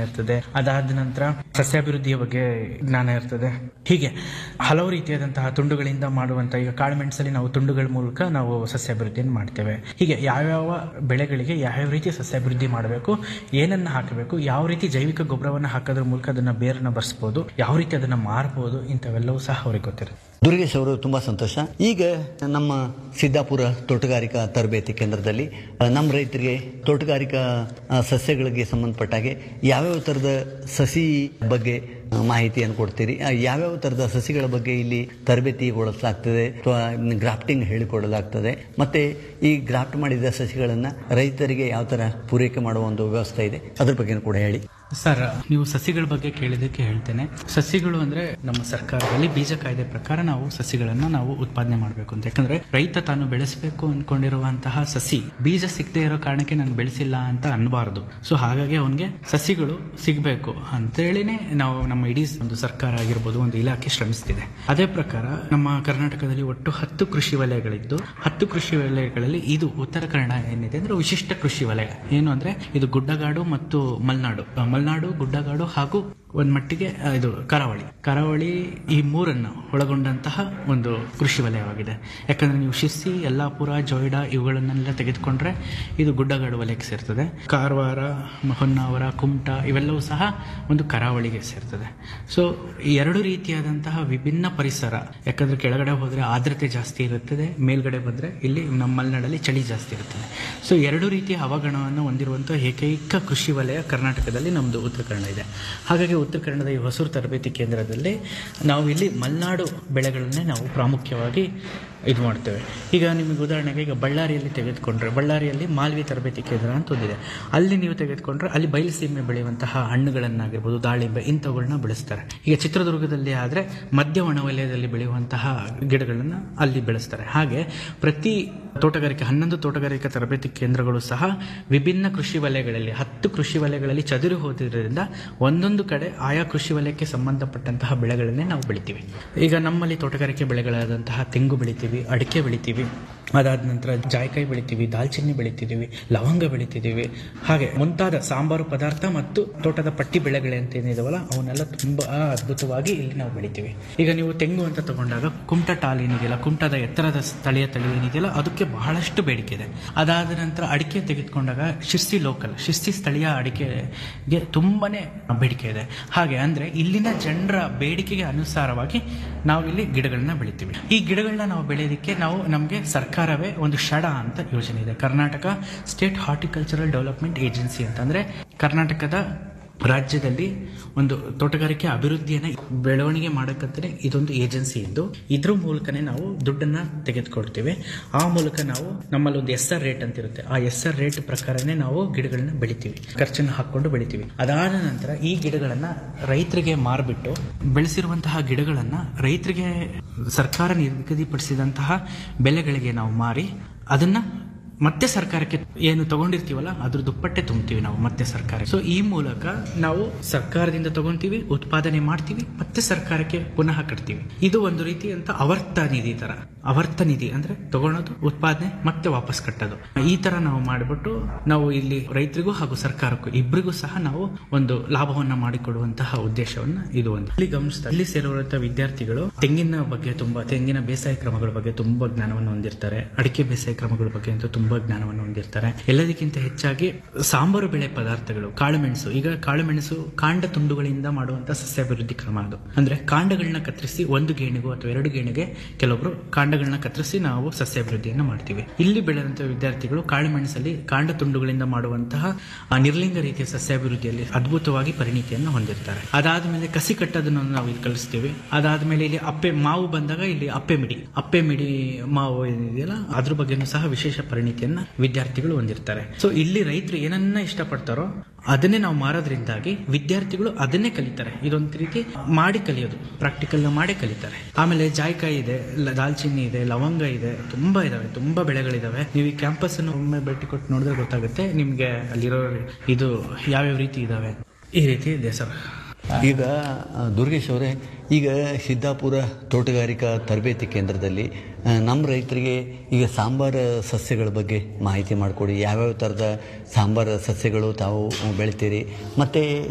S8: ಇರ್ತದೆ ಅದಾದ ನಂತರ ಸಸ್ಯಾಭಿವೃದ್ಧಿಯ ಬಗ್ಗೆ ಜ್ಞಾನ ಇರ್ತದೆ ಹೀಗೆ ಹಲವು ರೀತಿಯಾದಂತಹ ತುಂಡುಗಳಿಂದ ಮಾಡುವಂತಹ ಈಗ ಕಾಳುಮೆಣಸಲ್ಲಿ ನಾವು ತುಂಡುಗಳ ಮೂಲಕ ನಾವು ಸಸ್ಯಾಭಿವೃದ್ಧಿಯನ್ನು ಮಾಡ್ತೇವೆ ಹೀಗೆ ಯಾವ್ಯಾವ ಬೆಳೆಗಳಿಗೆ ಯಾವ್ಯಾವ ರೀತಿ ಸಸ್ಯಾಭಿವೃದ್ಧಿ ಮಾಡಬೇಕು ಏನನ್ನ ಹಾಕಬೇಕು ಯಾವ ರೀತಿ ಜೈವಿಕ ಗೊಬ್ಬರವನ್ನು ಹಾಕೋದ್ರ ಮೂಲಕ ಅದನ್ನ ಬೇರನ್ನ ಬರ್ಸ್ಬೋದು ಯಾವ ರೀತಿ ಅದನ್ನ ಮಾರ್ಬೋದು ಇಂಥವೆಲ್ಲವೂ ಸಹ ಅವ್ರಿಗೆ ಗೊತ್ತಿರುತ್ತೆ
S7: ದುರ್ಗೇಶ್ ಅವರು ತುಂಬ ಸಂತೋಷ ಈಗ ನಮ್ಮ ಸಿದ್ದಾಪುರ ತೋಟಗಾರಿಕಾ ತರಬೇತಿ ಕೇಂದ್ರದಲ್ಲಿ ಆ, ನಮ್ಮ ರೈತರಿಗೆ ತೋಟಗಾರಿಕಾ ಆ, ಸಸ್ಯಗಳಿಗೆ ಸಂಬಂಧಪಟ್ಟ ಹಾಗೆ ಯಾವ್ಯಾವ ಥರದ ಸಸಿ ಬಗ್ಗೆ ಆ, ಮಾಹಿತಿಯನ್ನು ಕೊಡ್ತೀರಿ ಆ, ಯಾವ್ಯಾವ ಥರದ ಸಸಿಗಳ ಬಗ್ಗೆ ಇಲ್ಲಿ ತರಬೇತಿಗೊಳಿಸಲಾಗ್ತದೆ ಅಥವಾ ಗ್ರಾಫ್ಟಿಂಗ್ ಹೇಳಿಕೊಡಲಾಗ್ತದೆ ಮತ್ತೆ ಈ ಗ್ರಾಫ್ಟ್ ಮಾಡಿದ ಸಸಿಗಳನ್ನು ರೈತರಿಗೆ ಯಾವ ಥರ ಪೂರೈಕೆ ಮಾಡುವ ಒಂದು ವ್ಯವಸ್ಥೆ ಇದೆ ಅದ್ರ ಬಗ್ಗೆನೂ ಕೂಡ ಹೇಳಿ
S8: ಸರ್ ನೀವು ಸಸಿಗಳ ಬಗ್ಗೆ ಕೇಳಿದ್ದಕ್ಕೆ ಹೇಳ್ತೇನೆ ಸಸಿಗಳು ಅಂದ್ರೆ ನಮ್ಮ ಸರ್ಕಾರದಲ್ಲಿ ಬೀಜ ಕಾಯ್ದೆ ಪ್ರಕಾರ ನಾವು ಸಸಿಗಳನ್ನ ನಾವು ಉತ್ಪಾದನೆ ಮಾಡಬೇಕು ಅಂತ ಯಾಕಂದ್ರೆ ರೈತ ತಾನು ಬೆಳೆಸಬೇಕು ಅನ್ಕೊಂಡಿರುವಂತಹ ಸಸಿ ಬೀಜ ಸಿಗದೆ ಇರೋ ಕಾರಣಕ್ಕೆ ನಾನು ಬೆಳೆಸಿಲ್ಲ ಅಂತ ಅನ್ಬಾರ್ದು ಸೊ ಹಾಗಾಗಿ ಅವನಿಗೆ ಸಸಿಗಳು ಸಿಗಬೇಕು ಅಂತೇಳಿನೇ ನಾವು ನಮ್ಮ ಇಡೀ ಒಂದು ಸರ್ಕಾರ ಆಗಿರ್ಬೋದು ಒಂದು ಇಲಾಖೆ ಶ್ರಮಿಸ್ತಿದೆ ಅದೇ ಪ್ರಕಾರ ನಮ್ಮ ಕರ್ನಾಟಕದಲ್ಲಿ ಒಟ್ಟು ಹತ್ತು ಕೃಷಿ ವಲಯಗಳಿದ್ದು ಹತ್ತು ಕೃಷಿ ವಲಯಗಳಲ್ಲಿ ಇದು ಉತ್ತರ ಕನ್ನಡ ಏನಿದೆ ಅಂದ್ರೆ ವಿಶಿಷ್ಟ ಕೃಷಿ ವಲಯ ಏನು ಅಂದ್ರೆ ಇದು ಗುಡ್ಡಗಾಡು ಮತ್ತು ಮಲೆನಾಡು ಆ, ಮಲೆನಾಡು ಗುಡ್ಡಗಾಡು ಹಾಗೂ ಒಂದ್ ಮಟ್ಟಿಗೆ ಆ, ಇದು ಕರಾವಳಿ ಕರಾವಳಿ ಈ ಮೂರನ್ನು ಒಳಗೊಂಡಂತಹ ಒಂದು ಕೃಷಿ ವಲಯವಾಗಿದೆ ಯಾಕಂದ್ರೆ ನೀವು ಶಿಸ್ಸಿ ಯಲ್ಲಾಪುರ ಜೊಯ್ಡಾ ಇವುಗಳನ್ನೆಲ್ಲ ತೆಗೆದುಕೊಂಡ್ರೆ ಇದು ಗುಡ್ಡಗಾಡು ವಲಯಕ್ಕೆ ಸೇರ್ತದೆ ಕಾರವಾರ ಮ- ಹೊನ್ನಾವರ ಕುಮಟಾ ಇವೆಲ್ಲವೂ ಸಹ ಒಂದು ಕರಾವಳಿಗೆ ಸೇರ್ತದೆ ಸೊ ಈ ಎರಡು ರೀತಿಯಾದಂತಹ ವಿಭಿನ್ನ ಪರಿಸರ ಯಾಕಂದ್ರೆ ಕೆಳಗಡೆ ಹೋದ್ರೆ ಆರ್ದ್ರತೆ ಜಾಸ್ತಿ ಇರುತ್ತದೆ ಮೇಲ್ಗಡೆ ಬಂದ್ರೆ ಇಲ್ಲಿ ನಮ್ಮ ಮಲೆನಾಡಲ್ಲಿ ಚಳಿ ಜಾಸ್ತಿ ಇರುತ್ತದೆ ಸೊ ಎರಡು ರೀತಿಯ ಹವಾಗುಣವನ್ನು ಹೊಂದಿರುವಂತಹ ಏಕೈಕ ಕೃಷಿ ವಲಯ ಕರ್ನಾಟಕದಲ್ಲಿ ನಮ್ಮದು ಉತ್ತರ ಕನ್ನಡ ಇದೆ ಹಾಗಾಗಿ ಉತ್ತರ ಕನ್ನಡದ ಈ ಹೊಸೂರು ತರಬೇತಿ ಕೇಂದ್ರದಲ್ಲಿ ನಾವು ಇಲ್ಲಿ ಮಲೆನಾಡು ಬೆಳೆಗಳನ್ನೇ ನಾವು ಪ್ರಾಮುಖ್ಯವಾಗಿ ಇದು ಮಾಡ್ತೇವೆ ಈಗ ನಿಮಗೆ ಉದಾಹರಣೆಗೆ ಈಗ ಬಳ್ಳಾರಿಯಲ್ಲಿ ತೆಗೆದುಕೊಂಡ್ರೆ ಬಳ್ಳಾರಿಯಲ್ಲಿ ಮಾಲ್ವಿ ತರಬೇತಿ ಕೇಂದ್ರ ಅಂತ ಒಂದಿದೆ ಅಲ್ಲಿ ನೀವು ತೆಗೆದುಕೊಂಡ್ರೆ ಅಲ್ಲಿ ಬಯಲುಸೀಮೆ ಬೆಳೆಯುವಂತಹ ಹಣ್ಣುಗಳನ್ನಾಗಿರ್ಬೋದು ದಾಳಿಂಬೆ ಇಂಥವುಗಳನ್ನ ಬೆಳೆಸ್ತಾರೆ ಈಗ ಚಿತ್ರದುರ್ಗದಲ್ಲಿ ಆದರೆ ಮಧ್ಯ ಒಣವಲಯದಲ್ಲಿ ಬೆಳೆಯುವಂತಹ ಗಿಡಗಳನ್ನು ಅಲ್ಲಿ ಬೆಳೆಸ್ತಾರೆ ಹಾಗೆ ಪ್ರತಿ ತೋಟಗಾರಿಕೆ ಹನ್ನೊಂದು ತೋಟಗಾರಿಕಾ ತರಬೇತಿ ಕೇಂದ್ರಗಳು ಸಹ ವಿಭಿನ್ನ ಕೃಷಿ ವಲಯಗಳಲ್ಲಿ ಹತ್ತು ಕೃಷಿ ವಲಯಗಳಲ್ಲಿ ಚದುರಿ ಹೋದಿರೋದ್ರಿಂದ ಒಂದೊಂದು ಕಡೆ ಆಯಾ ಕೃಷಿ ವಲಯಕ್ಕೆ ಸಂಬಂಧಪಟ್ಟಂತಹ ಬೆಳೆಗಳನ್ನೇ ನಾವು ಬೆಳಿತೀವಿ ಈಗ ನಮ್ಮಲ್ಲಿ ತೋಟಗಾರಿಕೆ ಬೆಳೆಗಳಾದಂತಹ ತೆಂಗು ಬೆಳಿತೀವಿ ಅಡಿಕೆ ಬೆಳಿತೀವಿ ಅದಾದ ನಂತರ ಜಾಯ್ಕಾಯಿ ಬೆಳಿತೀವಿ ದಾಲ್ಚಿನ್ನಿ ಬೆಳಿತಿದ್ದೀವಿ ಲವಂಗ ಬೆಳಿತಿದ್ದೀವಿ ಹಾಗೆ ಮುಂತಾದ ಸಾಂಬಾರು ಪದಾರ್ಥ ಮತ್ತು ತೋಟದ ಪಟ್ಟಿ ಬೆಳೆಗಳಂತ ಏನಿದಾವಲ್ಲ ಅವನ್ನೆಲ್ಲ ತುಂಬಾ ಅದ್ಭುತವಾಗಿ ಇಲ್ಲಿ ನಾವು ಬೆಳಿತೀವಿ ಈಗ ನೀವು ತೆಂಗು ಅಂತ ತಗೊಂಡಾಗ ಕುಮಟ ಟಾಲ್ ಏನಿದೆಯಲ್ಲ ಕುಮಟದ ಎತ್ತರದ ಸ್ಥಳೀಯ ತಳಿ ಏನಿದೆಯಲ್ಲ ಅದಕ್ಕೆ ಬಹಳಷ್ಟು ಬೇಡಿಕೆ ಇದೆ ಅದಾದ ನಂತರ ಅಡಿಕೆ ತೆಗೆದುಕೊಂಡಾಗ ಶಿರ್ಸಿ ಲೋಕಲ್ ಶಿರ್ಸಿ ಸ್ಥಳೀಯ ಅಡಿಕೆಗೆ ತುಂಬಾನೇ ಬೇಡಿಕೆ ಇದೆ ಹಾಗೆ ಅಂದ್ರೆ ಇಲ್ಲಿನ ಜನರ ಬೇಡಿಕೆಗೆ ಅನುಸಾರವಾಗಿ ನಾವು ಇಲ್ಲಿ ಗಿಡಗಳನ್ನ ಬೆಳಿತೀವಿ ಈ ಗಿಡಗಳನ್ನ ನಾವು ಬೆಳೆಯೋದಕ್ಕೆ ನಾವು ನಮಗೆ ಸರ್ಕಾರವೇ ಒಂದು ಷಡ ಅಂತ ಯೋಜನೆ ಇದೆ Karnataka state horticultural development agency ಅಂತಂದ್ರೆ ಕರ್ನಾಟಕದ ರಾಜ್ಯದಲ್ಲಿ ಒಂದು ತೋಟಗಾರಿಕೆ ಅಭಿವೃದ್ಧಿಯನ್ನ ಬೆಳವಣಿಗೆ ಮಾಡಕ್ಕಂತಾನೆ ಇದೊಂದು ಏಜೆನ್ಸಿ ಇದ್ದು ಇದ್ರ ಮೂಲಕನೇ ನಾವು ದುಡ್ಡನ್ನ ತೆಗೆದುಕೊಳ್ತೀವಿ ಆ ಮೂಲಕ ನಾವು ನಮ್ಮಲ್ಲಿ ಒಂದು ಎಸ್ ಆರ್ ರೇಟ್ ಅಂತ ಇರುತ್ತೆ ಆ ಎಸ್ ಆರ್ ರೇಟ್ ಪ್ರಕಾರನೇ ನಾವು ಗಿಡಗಳನ್ನ ಬೆಳಿತೀವಿ ಖರ್ಚನ್ನು ಹಾಕೊಂಡು ಬೆಳಿತೀವಿ ಅದಾದ ನಂತರ ಈ ಗಿಡಗಳನ್ನ ರೈತರಿಗೆ ಮಾರ್ಬಿಟ್ಟು ಬೆಳೆಸಿರುವಂತಹ ಗಿಡಗಳನ್ನ ರೈತರಿಗೆ ಸರ್ಕಾರ ನಿಗದಿಪಡಿಸಿದಂತಹ ಬೆಲೆಗಳಿಗೆ ನಾವು ಮಾರಿ ಅದನ್ನ ಮತ್ತೆ ಸರ್ಕಾರಕ್ಕೆ ಏನು ತಗೊಂಡಿರ್ತೀವಲ್ಲ ಅದ್ರ ದುಪ್ಪಟ್ಟೆ ತುಂಬ್ತೀವಿ ನಾವು ಮತ್ತೆ ಸರ್ಕಾರ ಸೊ ಈ ಮೂಲಕ ನಾವು ಸರ್ಕಾರದಿಂದ ತಗೊಂತೀವಿ ಉತ್ಪಾದನೆ ಮಾಡ್ತೀವಿ ಮತ್ತೆ ಸರ್ಕಾರಕ್ಕೆ ಪುನಃ ಕಟ್ತೀವಿ ಇದು ಒಂದು ರೀತಿ ಅಂತ ಅവർತ ನಿಧಿ ತರ ಅവർತ ನಿಧಿ ಅಂದ್ರೆ ತಗೊಳೋದು ಉತ್ಪಾದನೆ ಮತ್ತೆ ವಾಪಸ್ ಕಟ್ಟೋದು ಈ ತರ ನಾವು ಮಾಡಿಬಿಟ್ಟು ನಾವು ಇಲ್ಲಿ ರೈತರಿಗೂ ಹಾಗೂ ಸರ್ಕಾರಕ್ಕೂ ಇಬ್ಬರಿಗೂ ಸಹ ನಾವು ಒಂದು ಲಾಭವನ್ನ ಮಾಡಿಕೊಡುವಂತಹ ಉದ್ದೇಶವನ್ನ ಇದು ಒಂದು ಇಲ್ಲಿ ಗಮನಿಸ್ತಾ ಇಲ್ಲಿ ಸೇರುವಂತಹ ವಿದ್ಯಾರ್ಥಿಗಳು ತೆಂಗಿನ ಬಗ್ಗೆ ತುಂಬಾ ತೆಂಗಿನ ಬೇಸಾಯ ಕ್ರಮಗಳ ಬಗ್ಗೆ ತುಂಬಾ ಜ್ಞಾನವನ್ನು ಹೊಂದಿರ್ತಾರೆ ಅಡಿಕೆ ಬೇಸಾಯ ಕ್ರಮಗಳ ಬಗ್ಗೆ ಅಂತೂ ತುಂಬಾ ಜ್ಞಾನವನ್ನು ಹೊಂದಿರ್ತಾರೆ ಎಲ್ಲದಕ್ಕಿಂತ ಹೆಚ್ಚಾಗಿ ಸಾಂಬಾರು ಬೆಳೆ ಪದಾರ್ಥಗಳು ಕಾಳುಮೆಣಸು ಈಗ ಕಾಳುಮೆಣಸು ಕಾಂಡ ತುಂಡುಗಳಿಂದ ಮಾಡುವಂತಹ ಸಸ್ಯಾಭಿವೃದ್ಧಿ ಕ್ರಮ ಅದು ಅಂದ್ರೆ ಕಾಂಡಗಳನ್ನ ಕತ್ತರಿಸಿ ಒಂದು ಗೇಣಿಗೂ ಅಥವಾ ಎರಡು ಗೇಣಿಗೆ ಕೆಲವೊಬ್ರು ಕಾಂಡಗಳನ್ನ ಕತ್ತರಿಸಿ ನಾವು ಸಸ್ಯಾಭಿವೃದ್ಧಿಯನ್ನು ಮಾಡ್ತೀವಿ ಇಲ್ಲಿ ಬೆಳೆದಂತಹ ವಿದ್ಯಾರ್ಥಿಗಳು ಕಾಳುಮೆಣಸಲ್ಲಿ ಕಾಂಡ ತುಂಡುಗಳಿಂದ ಮಾಡುವಂತಹ ಆ ನಿರ್ಲಿಂಗ ರೀತಿಯ ಸಸ್ಯಾಭಿವೃದ್ಧಿಯಲ್ಲಿ ಅದ್ಭುತವಾಗಿ ಪರಿಣಿತಿಯನ್ನು ಹೊಂದಿರ್ತಾರೆ ಅದಾದ್ಮೇಲೆ ಕಸಿ ಕಟ್ಟೋದನ್ನು ನಾವು ಇಲ್ಲಿ ಕಲಿಸ್ತೀವಿ ಅದಾದ್ಮೇಲೆ ಇಲ್ಲಿ ಅಪ್ಪೆ ಮಾವು ಬಂದಾಗ ಇಲ್ಲಿ ಅಪ್ಪೆ ಮಿಡಿ ಅಪ್ಪೆ ಮಿಡಿ ಮಾವು ಏನಿದೆಯಲ್ಲ ಅದ್ರ ಬಗ್ಗೆನೂ ಸಹ ವಿಶೇಷ ಪರಿಣಿತಿಯನ್ನ ವಿದ್ಯಾರ್ಥಿಗಳು ಹೊಂದಿರ್ತಾರೆ ಸೊ ಇಲ್ಲಿ ರೈತರು ಏನನ್ನ ಇಷ್ಟಪಡ್ತಾರೋ ಅದನ್ನೇ ನಾವು ಮಾರೋದ್ರಿಂದಾಗಿ ವಿದ್ಯಾರ್ಥಿಗಳು ಅದನ್ನೇ ಕಲಿತಾರೆ ಇದೊಂದು ರೀತಿ ಮಾಡಿ ಕಲಿಯೋದು ಪ್ರಾಕ್ಟಿಕಲ್ ಮಾಡಿ ಕಲಿತಾರೆ ಆಮೇಲೆ ಜಾಯ್ಕಾಯಿ ಇದೆ ಲ- ದಾಲ್ಚಿನ್ನಿ ಇದೆ ಲವಂಗ ಇದೆ ತುಂಬಾ ಇದಾವೆ ತುಂಬಾ ಬೆಳೆಗಳಿದಾವೆ ನೀವು ಈ ಕ್ಯಾಂಪಸ್ ಅನ್ನು ಒಮ್ಮೆ ಭೇಟಿ ಕೊಟ್ಟು ನೋಡಿದ್ರೆ ಗೊತ್ತಾಗುತ್ತೆ ನಿಮ್ಗೆ ಅಲ್ಲಿರೋ ಇದು ಯಾವ್ಯಾವ ರೀತಿ ಇದಾವೆ ಈ ರೀತಿ ಇದೆ ಸರ್
S7: ಈಗ ಆ, ದುರ್ಗೇಶ್ ಅವರೇ ಈಗ ಸಿದ್ದಾಪುರ ತೋಟಗಾರಿಕಾ ತರಬೇತಿ ಕೇಂದ್ರದಲ್ಲಿ ಆ, ನಮ್ಮ ರೈತರಿಗೆ ಈಗ ಸಾಂಬಾರ ಸಸ್ಯಗಳ ಬಗ್ಗೆ ಮಾಹಿತಿ ಮಾಡಿಕೊಡಿ ಯಾವ್ಯಾವ ಥರದ ಸಾಂಬಾರ ಸಸ್ಯಗಳು ತಾವು ಬೆಳಿತೀರಿ ಮತ್ತು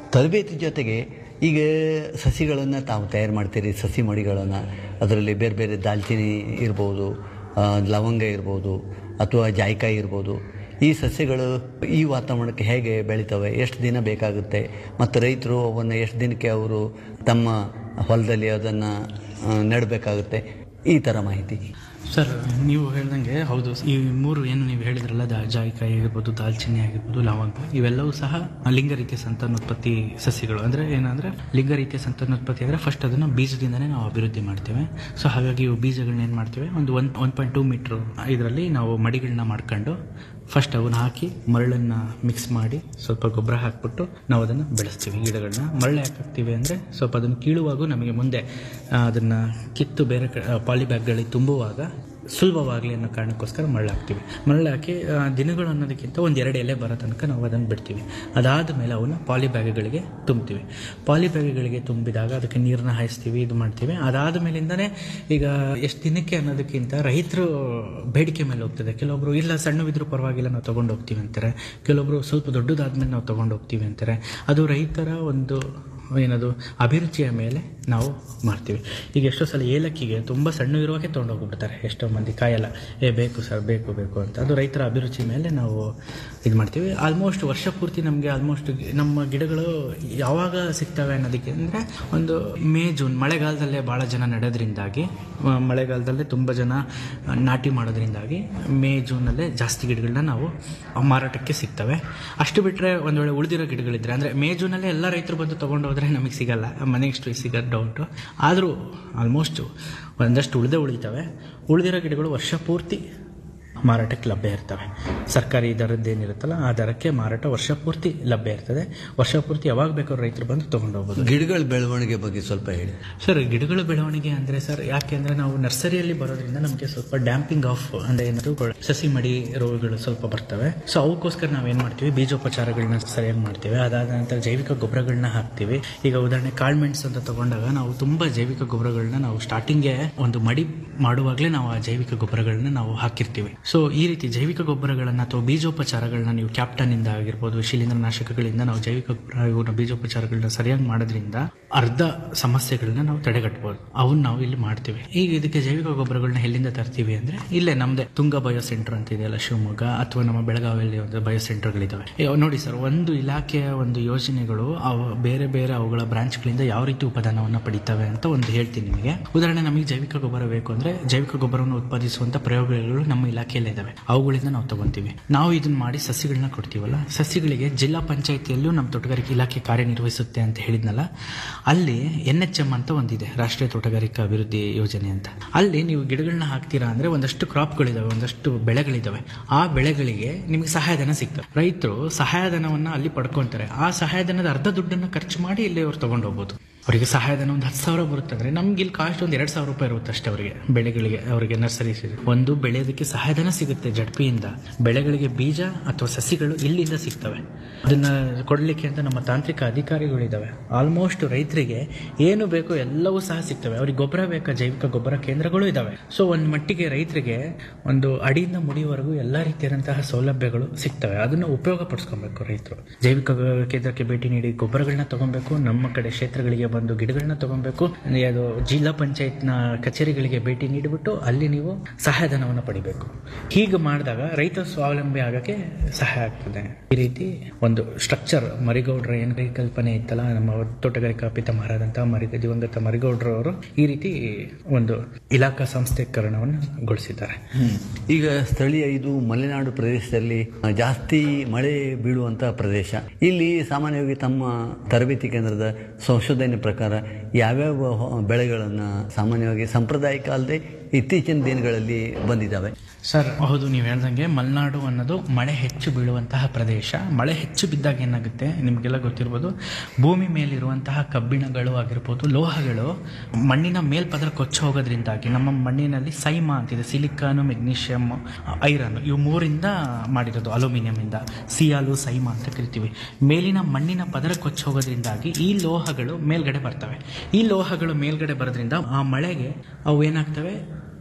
S7: ತರಬೇತಿ ಜೊತೆಗೆ ಈಗ ಸಸಿಗಳನ್ನು ತಾವು ತಯಾರು ಮಾಡ್ತೀರಿ ಸಸಿ ಮಡಿಗಳನ್ನು ಅದರಲ್ಲಿ ಬೇರೆ ಬೇರೆ ದಾಲ್ಚಿನ್ನಿ ಇರ್ಬೋದು ಆ, ಲವಂಗ ಇರ್ಬೋದು ಅಥವಾ ಜಾಯ್ಕಾಯಿ ಇರ್ಬೋದು ಈ ಸಸ್ಯಗಳು ಈ ವಾತಾವರಣಕ್ಕೆ ಹೇಗೆ ಬೆಳಿತವೆ ಎಷ್ಟು ದಿನ ಬೇಕಾಗುತ್ತೆ ಮತ್ತು ರೈತರು ಅವನ್ನು ಎಷ್ಟು ದಿನಕ್ಕೆ ಅವರು ತಮ್ಮ ಹೊಲದಲ್ಲಿ ಅದನ್ನು ನೆಡಬೇಕಾಗುತ್ತೆ ಈ ಥರ ಮಾಹಿತಿ
S8: ಸರ್ ನೀವು ಹೇಳ್ದಂಗೆ ಹೌದು ಈ ಮೂರು ಏನು ನೀವು ಹೇಳಿದ್ರಲ್ಲ ದಾ ಜಾಯಿಕಾಯಿ ಆಗಿರ್ಬೋದು ದಾಲ್ಚಿನ್ನಿ ಆಗಿರ್ಬೋದು ಲವಂಗ ಇವೆಲ್ಲವೂ ಸಹ ಲಿಂಗ ರೀತಿಯ ಸಂತಾನೋತ್ಪತ್ತಿ ಸಸ್ಯಗಳು ಅಂದರೆ ಏನಂದರೆ ಲಿಂಗ ರೀತಿಯ ಸಂತಾನೋತ್ಪತ್ತಿ ಅಂದರೆ ಫಸ್ಟ್ ಅದನ್ನು ಬೀಜದಿಂದನೇ ನಾವು ಅಭಿವೃದ್ಧಿ ಮಾಡ್ತೇವೆ ಸೊ ಹಾಗಾಗಿ ಇವು ಬೀಜಗಳನ್ನ ಏನು ಮಾಡ್ತೇವೆ ಒಂದು one one point two metre ಇದರಲ್ಲಿ ನಾವು ಮಡಿಗಳನ್ನ ಮಾಡ್ಕೊಂಡು ಫಸ್ಟ್ ಅವನ್ನ ಹಾಕಿ ಮರಳನ್ನು ಮಿಕ್ಸ್ ಮಾಡಿ ಸ್ವಲ್ಪ ಗೊಬ್ಬರ ಹಾಕ್ಬಿಟ್ಟು ನಾವು ಅದನ್ನು ಬೆಳೆಸ್ತೀವಿ ಗಿಡಗಳನ್ನ ಮರಳು ಯಾಕೆ ಹಾಕ್ತೀವಿ ಅಂದರೆ ಸ್ವಲ್ಪ ಅದನ್ನು ಕೀಳುವಾಗೂ ನಮಗೆ ಮುಂದೆ ಆ, ಅದನ್ನ ಕಿತ್ತು ಬೇರೆ ಪಾಲಿ ಬ್ಯಾಗ್ಗಳಿಗೆ ತುಂಬುವಾಗ ಸುಲಭವಾಗಲಿ ಅನ್ನೋ ಕಾರಣಕ್ಕೋಸ್ಕರ ಮರಳು ಹಾಕ್ತೀವಿ ಮರಳು ಹಾಕಿ ಆ, ದಿನಗಳು ಅನ್ನೋದಕ್ಕಿಂತ ಒಂದು ಎರಡು ಎಲೆ ಬರೋ ತನಕ ನಾವು ಅದನ್ನು ಬಿಡ್ತೀವಿ ಅದಾದ ಮೇಲೆ ಅವನ್ನ ಪಾಲಿ ಬ್ಯಾಗ್ಗಳಿಗೆ ತುಂಬ್ತೀವಿ ಪಾಲಿ ಬ್ಯಾಗ್ಗಳಿಗೆ ತುಂಬಿದಾಗ ಅದಕ್ಕೆ ನೀರನ್ನ ಹಾಯಿಸ್ತೀವಿ ಇದು ಮಾಡ್ತೀವಿ ಅದಾದ ಮೇಲಿಂದನೇ ಈಗ ಎಷ್ಟು ದಿನಕ್ಕೆ ಅನ್ನೋದಕ್ಕಿಂತ ರೈತರು ಬೇಡಿಕೆ ಮೇಲೆ ಹೋಗ್ತದೆ ಕೆಲವೊಬ್ರು ಇಲ್ಲ ಸಣ್ಣವಿದ್ರೂ ಪರವಾಗಿಲ್ಲ ನಾವು ತೊಗೊಂಡು ಹೋಗ್ತೀವಿ ಅಂತಾರೆ ಕೆಲವೊಬ್ರು ಸ್ವಲ್ಪ ದೊಡ್ಡದಾದ್ಮೇಲೆ ನಾವು ತೊಗೊಂಡು ಹೋಗ್ತೀವಿ ಅಂತಾರೆ ಅದು ರೈತರ ಒಂದು ಏನದು ಅಭಿರುಚಿಯ ಮೇಲೆ ನಾವು ಮಾಡ್ತೀವಿ ಈಗ ಎಷ್ಟೋ ಸಲ ಏಲಕ್ಕಿಗೆ ತುಂಬ ಸಣ್ಣ ಇರುವಾಗೆ ತೊಗೊಂಡೋಗ್ಬಿಡ್ತಾರೆ ಎಷ್ಟೋ ಮಂದಿ ಕಾಯಲ್ಲ ಏ ಬೇಕು ಸರ್ ಬೇಕು ಬೇಕು ಅಂತ ಅದು ರೈತರ ಅಭಿರುಚಿ ಮೇಲೆ ನಾವು ಇದು ಮಾಡ್ತೀವಿ ಆಲ್ಮೋಸ್ಟ್ ವರ್ಷ ಪೂರ್ತಿ ನಮಗೆ ಆಲ್ಮೋಸ್ಟ್ ನಮ್ಮ ಗಿಡಗಳು ಯಾವಾಗ ಸಿಗ್ತವೆ ಅನ್ನೋದಕ್ಕೆ ಅಂದರೆ ಒಂದು ಮೇ ಜೂನ್ ಮಳೆಗಾಲದಲ್ಲೇ ಭಾಳ ಜನ ನೆಡೋದ್ರಿಂದಾಗಿ ಆ, ಮಳೆಗಾಲದಲ್ಲೇ ತುಂಬ ಜನ ಆ, ನಾಟಿ ಮಾಡೋದ್ರಿಂದಾಗಿ ಮೇ ಜೂನಲ್ಲೇ ಜಾಸ್ತಿ ಗಿಡಗಳನ್ನ ನಾವು ಮಾರಾಟಕ್ಕೆ ಸಿಗ್ತವೆ ಅಷ್ಟು ಬಿಟ್ಟರೆ ಒಂದು ವೇಳೆ ಉಳಿದಿರೋ ಗಿಡಗಳಿದ್ರೆ ಅಂದರೆ ಮೇ ಜೂನಲ್ಲೇ ಎಲ್ಲ ರೈತರು ಬಂದು ತೊಗೊಂಡು ಹೋದರೆ ನಮಗೆ ಸಿಗಲ್ಲ ಮನೆಗೆಷ್ಟು ಸಿಗೋದು ಡೌಟು ಆದರೂ ಆಲ್ಮೋಸ್ಟ್ ಒಂದಷ್ಟು ಉಳಿದೇ ಉಳಿತವೆ ಉಳಿದಿರೋ ಗಿಡಗಳು ವರ್ಷ ಪೂರ್ತಿ ಮಾರಾಟಕ್ಕೆ ಲಭ್ಯ ಇರ್ತವೆ ಸರ್ಕಾರಿ ದರದ್ದೇನಿರುತ್ತಲ್ಲ ಆ ದರಕ್ಕೆ ಮಾರಾಟ ವರ್ಷ ಪೂರ್ತಿ ಲಭ್ಯ ಇರ್ತದೆ ವರ್ಷ ಪೂರ್ತಿ ಯಾವಾಗ ಬೇಕಾದ್ರೂ ರೈತರು ಬಂದು ತೊಗೊಂಡು ಹೋಗ್ಬೋದು
S7: ಗಿಡಗಳ ಬೆಳವಣಿಗೆ ಬಗ್ಗೆ ಸ್ವಲ್ಪ ಹೇಳಿ
S8: ಸರ್ ಗಿಡಗಳ ಬೆಳವಣಿಗೆ ಅಂದರೆ ಸರ್ ಯಾಕೆಂದರೆ ನಾವು ನರ್ಸರಿಯಲ್ಲಿ ಬರೋದ್ರಿಂದ ನಮಗೆ ಸ್ವಲ್ಪ ಡ್ಯಾಂಪಿಂಗ್ ಆಫ್ ಅಂದರೆ ಏನಾದ್ರು ಸಸಿ ಮಡಿ ರೋಗಗಳು ಸ್ವಲ್ಪ ಬರ್ತವೆ ಸೊ ಅವಕ್ಕೋಸ್ಕರ ನಾವೇನು ಮಾಡ್ತೀವಿ ಬೀಜೋಪಚಾರಗಳನ್ನ ಸರಿಯಾಗಿ ಮಾಡ್ತೀವಿ ಅದಾದ ನಂತರ ಜೈವಿಕ ಗೊಬ್ಬರಗಳನ್ನ ಹಾಕ್ತೀವಿ ಈಗ ಉದಾಹರಣೆ ಕಾಳ್ಮೆಣ್ಸ್ ಅಂತ ತಗೊಂಡಾಗ ನಾವು ತುಂಬ ಜೈವಿಕ ಗೊಬ್ಬರಗಳನ್ನ ನಾವು ಸ್ಟಾರ್ಟಿಂಗ್ಗೆ ಒಂದು ಮಡಿ ಮಾಡುವಾಗಲೇ ನಾವು ಆ ಜೈವಿಕ ಗೊಬ್ಬರಗಳನ್ನ ನಾವು ಹಾಕಿರ್ತೀವಿ ಸೊ ಈ ರೀತಿ ಜೈವಿಕ ಗೊಬ್ಬರಗಳನ್ನ ಅಥವಾ ಬೀಜೋಪಚಾರಗಳನ್ನ ನೀವು ಕ್ಯಾಪ್ಟನ್ ಇಂದ ಆಗಿರ್ಬೋದು ಶಿಲೀಂಧ್ರನಾಶಕಗಳಿಂದ ನಾವು ಜೈವಿಕ ಗೊಬ್ಬರ ಇವ್ನ ಬೀಜೋಪಚಾರಗಳನ್ನ ಸರಿಯಾಗಿ ಮಾಡೋದ್ರಿಂದ ಅರ್ಧ ಸಮಸ್ಯೆಗಳನ್ನ ನಾವು ತಡೆಗಟ್ಟಬಹುದು ಅವನ್ನ ನಾವು ಇಲ್ಲಿ ಮಾಡ್ತೀವಿ ಈಗ ಇದಕ್ಕೆ ಜೈವಿಕ ಗೊಬ್ಬರಗಳನ್ನ ಎಲ್ಲಿಂದ ತರ್ತೀವಿ ಅಂದ್ರೆ ಇಲ್ಲೇ ನಮ್ದೇ ತುಂಗ ಬಯೋ ಸೆಂಟರ್ ಅಂತ ಇದೆಯಲ್ಲ ಶಿವಮೊಗ್ಗ ಅಥವಾ ನಮ್ಮ ಬೆಳಗಾವಿಯಲ್ಲಿ ಒಂದು ಬಯೋ ಸೆಂಟರ್ಗಳಿದಾವೆ ಇವಾಗ ನೋಡಿ ಸರ್ ಒಂದು ಇಲಾಖೆಯ ಒಂದು ಯೋಜನೆಗಳು ಅವು ಬೇರೆ ಬೇರೆ ಅವುಗಳ ಬ್ರಾಂಚ್ಗಳಿಂದ ಯಾವ ರೀತಿ ಉಪದಾನವನ್ನು ಪಡಿತವೆ ಅಂತ ಒಂದು ಹೇಳ್ತೀನಿ ನಿಮಗೆ ಉದಾಹರಣೆ ನಮಗೆ ಜೈವಿಕ ಗೊಬ್ಬರ ಬೇಕು ಅಂದ್ರೆ ಜೈವಿಕ ಗೊಬ್ಬರವನ್ನು ಉತ್ಪಾದಿಸುವಂತ ಪ್ರಯೋಗಗಳು ನಮ್ಮ ಇಲಾಖೆಯಲ್ಲೇ ಇದಾವೆ ಅವುಗಳಿಂದ ನಾವು ತಗೊಂತೀವಿ ನಾವು ಇದನ್ನ ಮಾಡಿ ಸಸಿಗಳನ್ನ ಕೊಡ್ತೀವಲ್ಲ ಸಸಿಗಳಿಗೆ ಜಿಲ್ಲಾ ಪಂಚಾಯಿತಿಯಲ್ಲೂ ನಮ್ಮ ತೋಟಗಾರಿಕೆ ಇಲಾಖೆ ಕಾರ್ಯನಿರ್ವಹಿಸುತ್ತೆ ಅಂತ ಹೇಳಿದ್ನಲ್ಲ ಅಲ್ಲಿ ಎನ್ ಎಚ್ ಎಂ ಅಂತ ಒಂದಿದೆ ರಾಷ್ಟ್ರೀಯ ತೋಟಗಾರಿಕಾ ಅಭಿವೃದ್ಧಿ ಯೋಜನೆ ಅಂತ ಅಲ್ಲಿ ನೀವು ಗಿಡಗಳನ್ನ ಹಾಕ್ತೀರಾ ಅಂದ್ರೆ ಒಂದಷ್ಟು ಕ್ರಾಪ್ಗಳಿದಾವೆ ಒಂದಷ್ಟು ಬೆಳೆಗಳಿದಾವೆ ಆ ಬೆಳೆಗಳಿಗೆ ನಿಮಗೆ ಸಹಾಯಧನ ಸಿಗ್ತದೆ ರೈತರು ಸಹಾಯಧನವನ್ನ ಅಲ್ಲಿ ಪಡ್ಕೊಂತಾರೆ ಆ ಸಹಾಯಧನದ ಅರ್ಧ ದುಡ್ಡನ್ನು ಖರ್ಚು ಮಾಡಿ ಇಲ್ಲಿ ಅವ್ರು ತಗೊಂಡು ಹೋಗ್ಬೋದು ಅವರಿಗೆ ಸಹಾಯಧನ ಒಂದು ಹತ್ತು ಸಾವಿರ ಬರುತ್ತೆ ಅಂದ್ರೆ ನಮ್ಗೆ ಇಲ್ಲಿ ಕಾಸ್ಟ್ ಒಂದು ಎರಡು ಸಾವಿರ ರೂಪಾಯಿ ಇರುತ್ತೆ ಅಷ್ಟೇ ಅವರಿಗೆ ಬೆಳೆಗಳಿಗೆ ಅವರಿಗೆ ನರ್ಸರಿ ಒಂದು ಬೆಳೆಯೋದಕ್ಕೆ ಸಹಾಯಧನ ಸಿಗುತ್ತೆ ಜಡ್ಪಿಯಿಂದ ಬೆಳೆಗಳಿಗೆ ಬೀಜ ಅಥವಾ ಸಸಿಗಳು ಇಲ್ಲಿಂದ ಸಿಗ್ತವೆ ಅದನ್ನ ಕೊಡ್ಲಿಕ್ಕೆ ಅಂತ ನಮ್ಮ ತಾಂತ್ರಿಕ ಅಧಿಕಾರಿಗಳಿದ್ದಾವೆ ಆಲ್ಮೋಸ್ಟ್ ರೈತರಿಗೆ ಏನು ಬೇಕೋ ಎಲ್ಲವೂ ಸಹ ಸಿಗ್ತವೆ ಅವ್ರಿಗೆ ಗೊಬ್ಬರ ಬೇಕಾ ಜೈವಿಕ ಗೊಬ್ಬರ ಕೇಂದ್ರಗಳು ಇದಾವೆ ಸೊ ಒಂದು ಮಟ್ಟಿಗೆ ರೈತರಿಗೆ ಒಂದು ಅಡಿಯಿಂದ ಮುಡಿಯವರೆಗೂ ಎಲ್ಲ ರೀತಿಯಾದಂತಹ ಸೌಲಭ್ಯಗಳು ಸಿಗ್ತವೆ ಅದನ್ನು ಉಪಯೋಗ ಪಡಿಸ್ಕೊಬೇಕು ರೈತರು ಜೈವಿಕ ಕೇಂದ್ರಕ್ಕೆ ಭೇಟಿ ನೀಡಿ ಗೊಬ್ಬರಗಳನ್ನ ತಗೊಬೇಕು ನಮ್ಮ ಕಡೆ ಕ್ಷೇತ್ರಗಳಿಗೆ ಬಂದು ಗಿಡಗಳನ್ನ ತಗೊಬೇಕು ಅದು ಜಿಲ್ಲಾ ಪಂಚಾಯತ್ನ ಕಚೇರಿಗಳಿಗೆ ಭೇಟಿ ನೀಡಿಬಿಟ್ಟು ಅಲ್ಲಿ ನೀವು ಸಹಾಯಧನವನ್ನು ಪಡಿಬೇಕು ಹೀಗೆ ಮಾಡಿದಾಗ ರೈತ ಸ್ವಾವಲಂಬಿ ಆಗಕ್ಕೆ ಸಹಾಯ ಆಗ್ತದೆ ಈ ರೀತಿ ಒಂದು ಸ್ಟ್ರಕ್ಚರ್ ಮರಿಗೌಡ್ರ ಏನು ಪರಿಕಲ್ಪನೆ ಇತ್ತಲ್ಲ ನಮ್ಮ ತೋಟಗಾರಿಕಾ ಪಿತಾಮಹರಾದಂತಹ ಮರಿ ದಿವಂಗತ ಮರಿಗೌಡ್ರವರು ಈ ರೀತಿ ಒಂದು ಇಲಾಖಾ ಸಂಸ್ಥೀಕರಣವನ್ನು ಗೊಳಿಸಿದ್ದಾರೆ
S7: ಈಗ ಸ್ಥಳೀಯ ಇದು ಮಲೆನಾಡು ಪ್ರದೇಶದಲ್ಲಿ ಜಾಸ್ತಿ ಮಳೆ ಬೀಳುವಂತಹ ಪ್ರದೇಶ ಇಲ್ಲಿ ಸಾಮಾನ್ಯವಾಗಿ ತಮ್ಮ ತರಬೇತಿ ಕೇಂದ್ರದ ಸಂಶೋಧನೆ ಪ್ರಕಾರ ಯಾವ್ಯಾವ ಬೆಳೆಗಳನ್ನು ಸಾಮಾನ್ಯವಾಗಿ ಸಾಂಪ್ರದಾಯಿಕ ಅಲ್ಲದೆ ಇತ್ತೀಚಿನ ದಿನಗಳಲ್ಲಿ ಬಂದಿದ್ದಾವೆ
S8: ಸರ್ ಹೌದು ನೀವು ಹೇಳ್ದಂಗೆ ಮಲೆನಾಡು ಅನ್ನೋದು ಮಳೆ ಹೆಚ್ಚು ಬೀಳುವಂತಹ ಪ್ರದೇಶ ಮಳೆ ಹೆಚ್ಚು ಬಿದ್ದಾಗ ಏನಾಗುತ್ತೆ ನಿಮಗೆಲ್ಲ ಗೊತ್ತಿರ್ಬೋದು ಭೂಮಿ ಮೇಲಿರುವಂತಹ ಕಬ್ಬಿಣಗಳು ಆಗಿರ್ಬೋದು ಲೋಹಗಳು ಮಣ್ಣಿನ ಮೇಲ್ಪದರ ಕೊಚ್ಚಿ ಹೋಗೋದ್ರಿಂದಾಗಿ ನಮ್ಮ ಮಣ್ಣಿನಲ್ಲಿ ಸೈಮಾ ಅಂತಿದೆ ಸಿಲಿಕಾನು ಮೆಗ್ನೀಷಿಯಮ್ ಐರನ್ ಇವು ಮೂರಿಂದ ಮಾಡಿರೋದು ಅಲ್ಯೂಮಿನಿಯಂನಿಂದ ಸಿಯಾಲು ಸೈಮಾ ಅಂತ ಕರಿತೀವಿ ಮೇಲಿನ ಮಣ್ಣಿನ ಪದರ ಕೊಚ್ಚಿ ಹೋಗೋದ್ರಿಂದಾಗಿ ಈ ಲೋಹಗಳು ಮೇಲ್ಗಡೆ ಬರ್ತವೆ ಈ ಲೋಹಗಳು ಮೇಲ್ಗಡೆ ಬರೋದ್ರಿಂದ ಆ ಮಳೆಗೆ ಅವು ಏನಾಗ್ತವೆ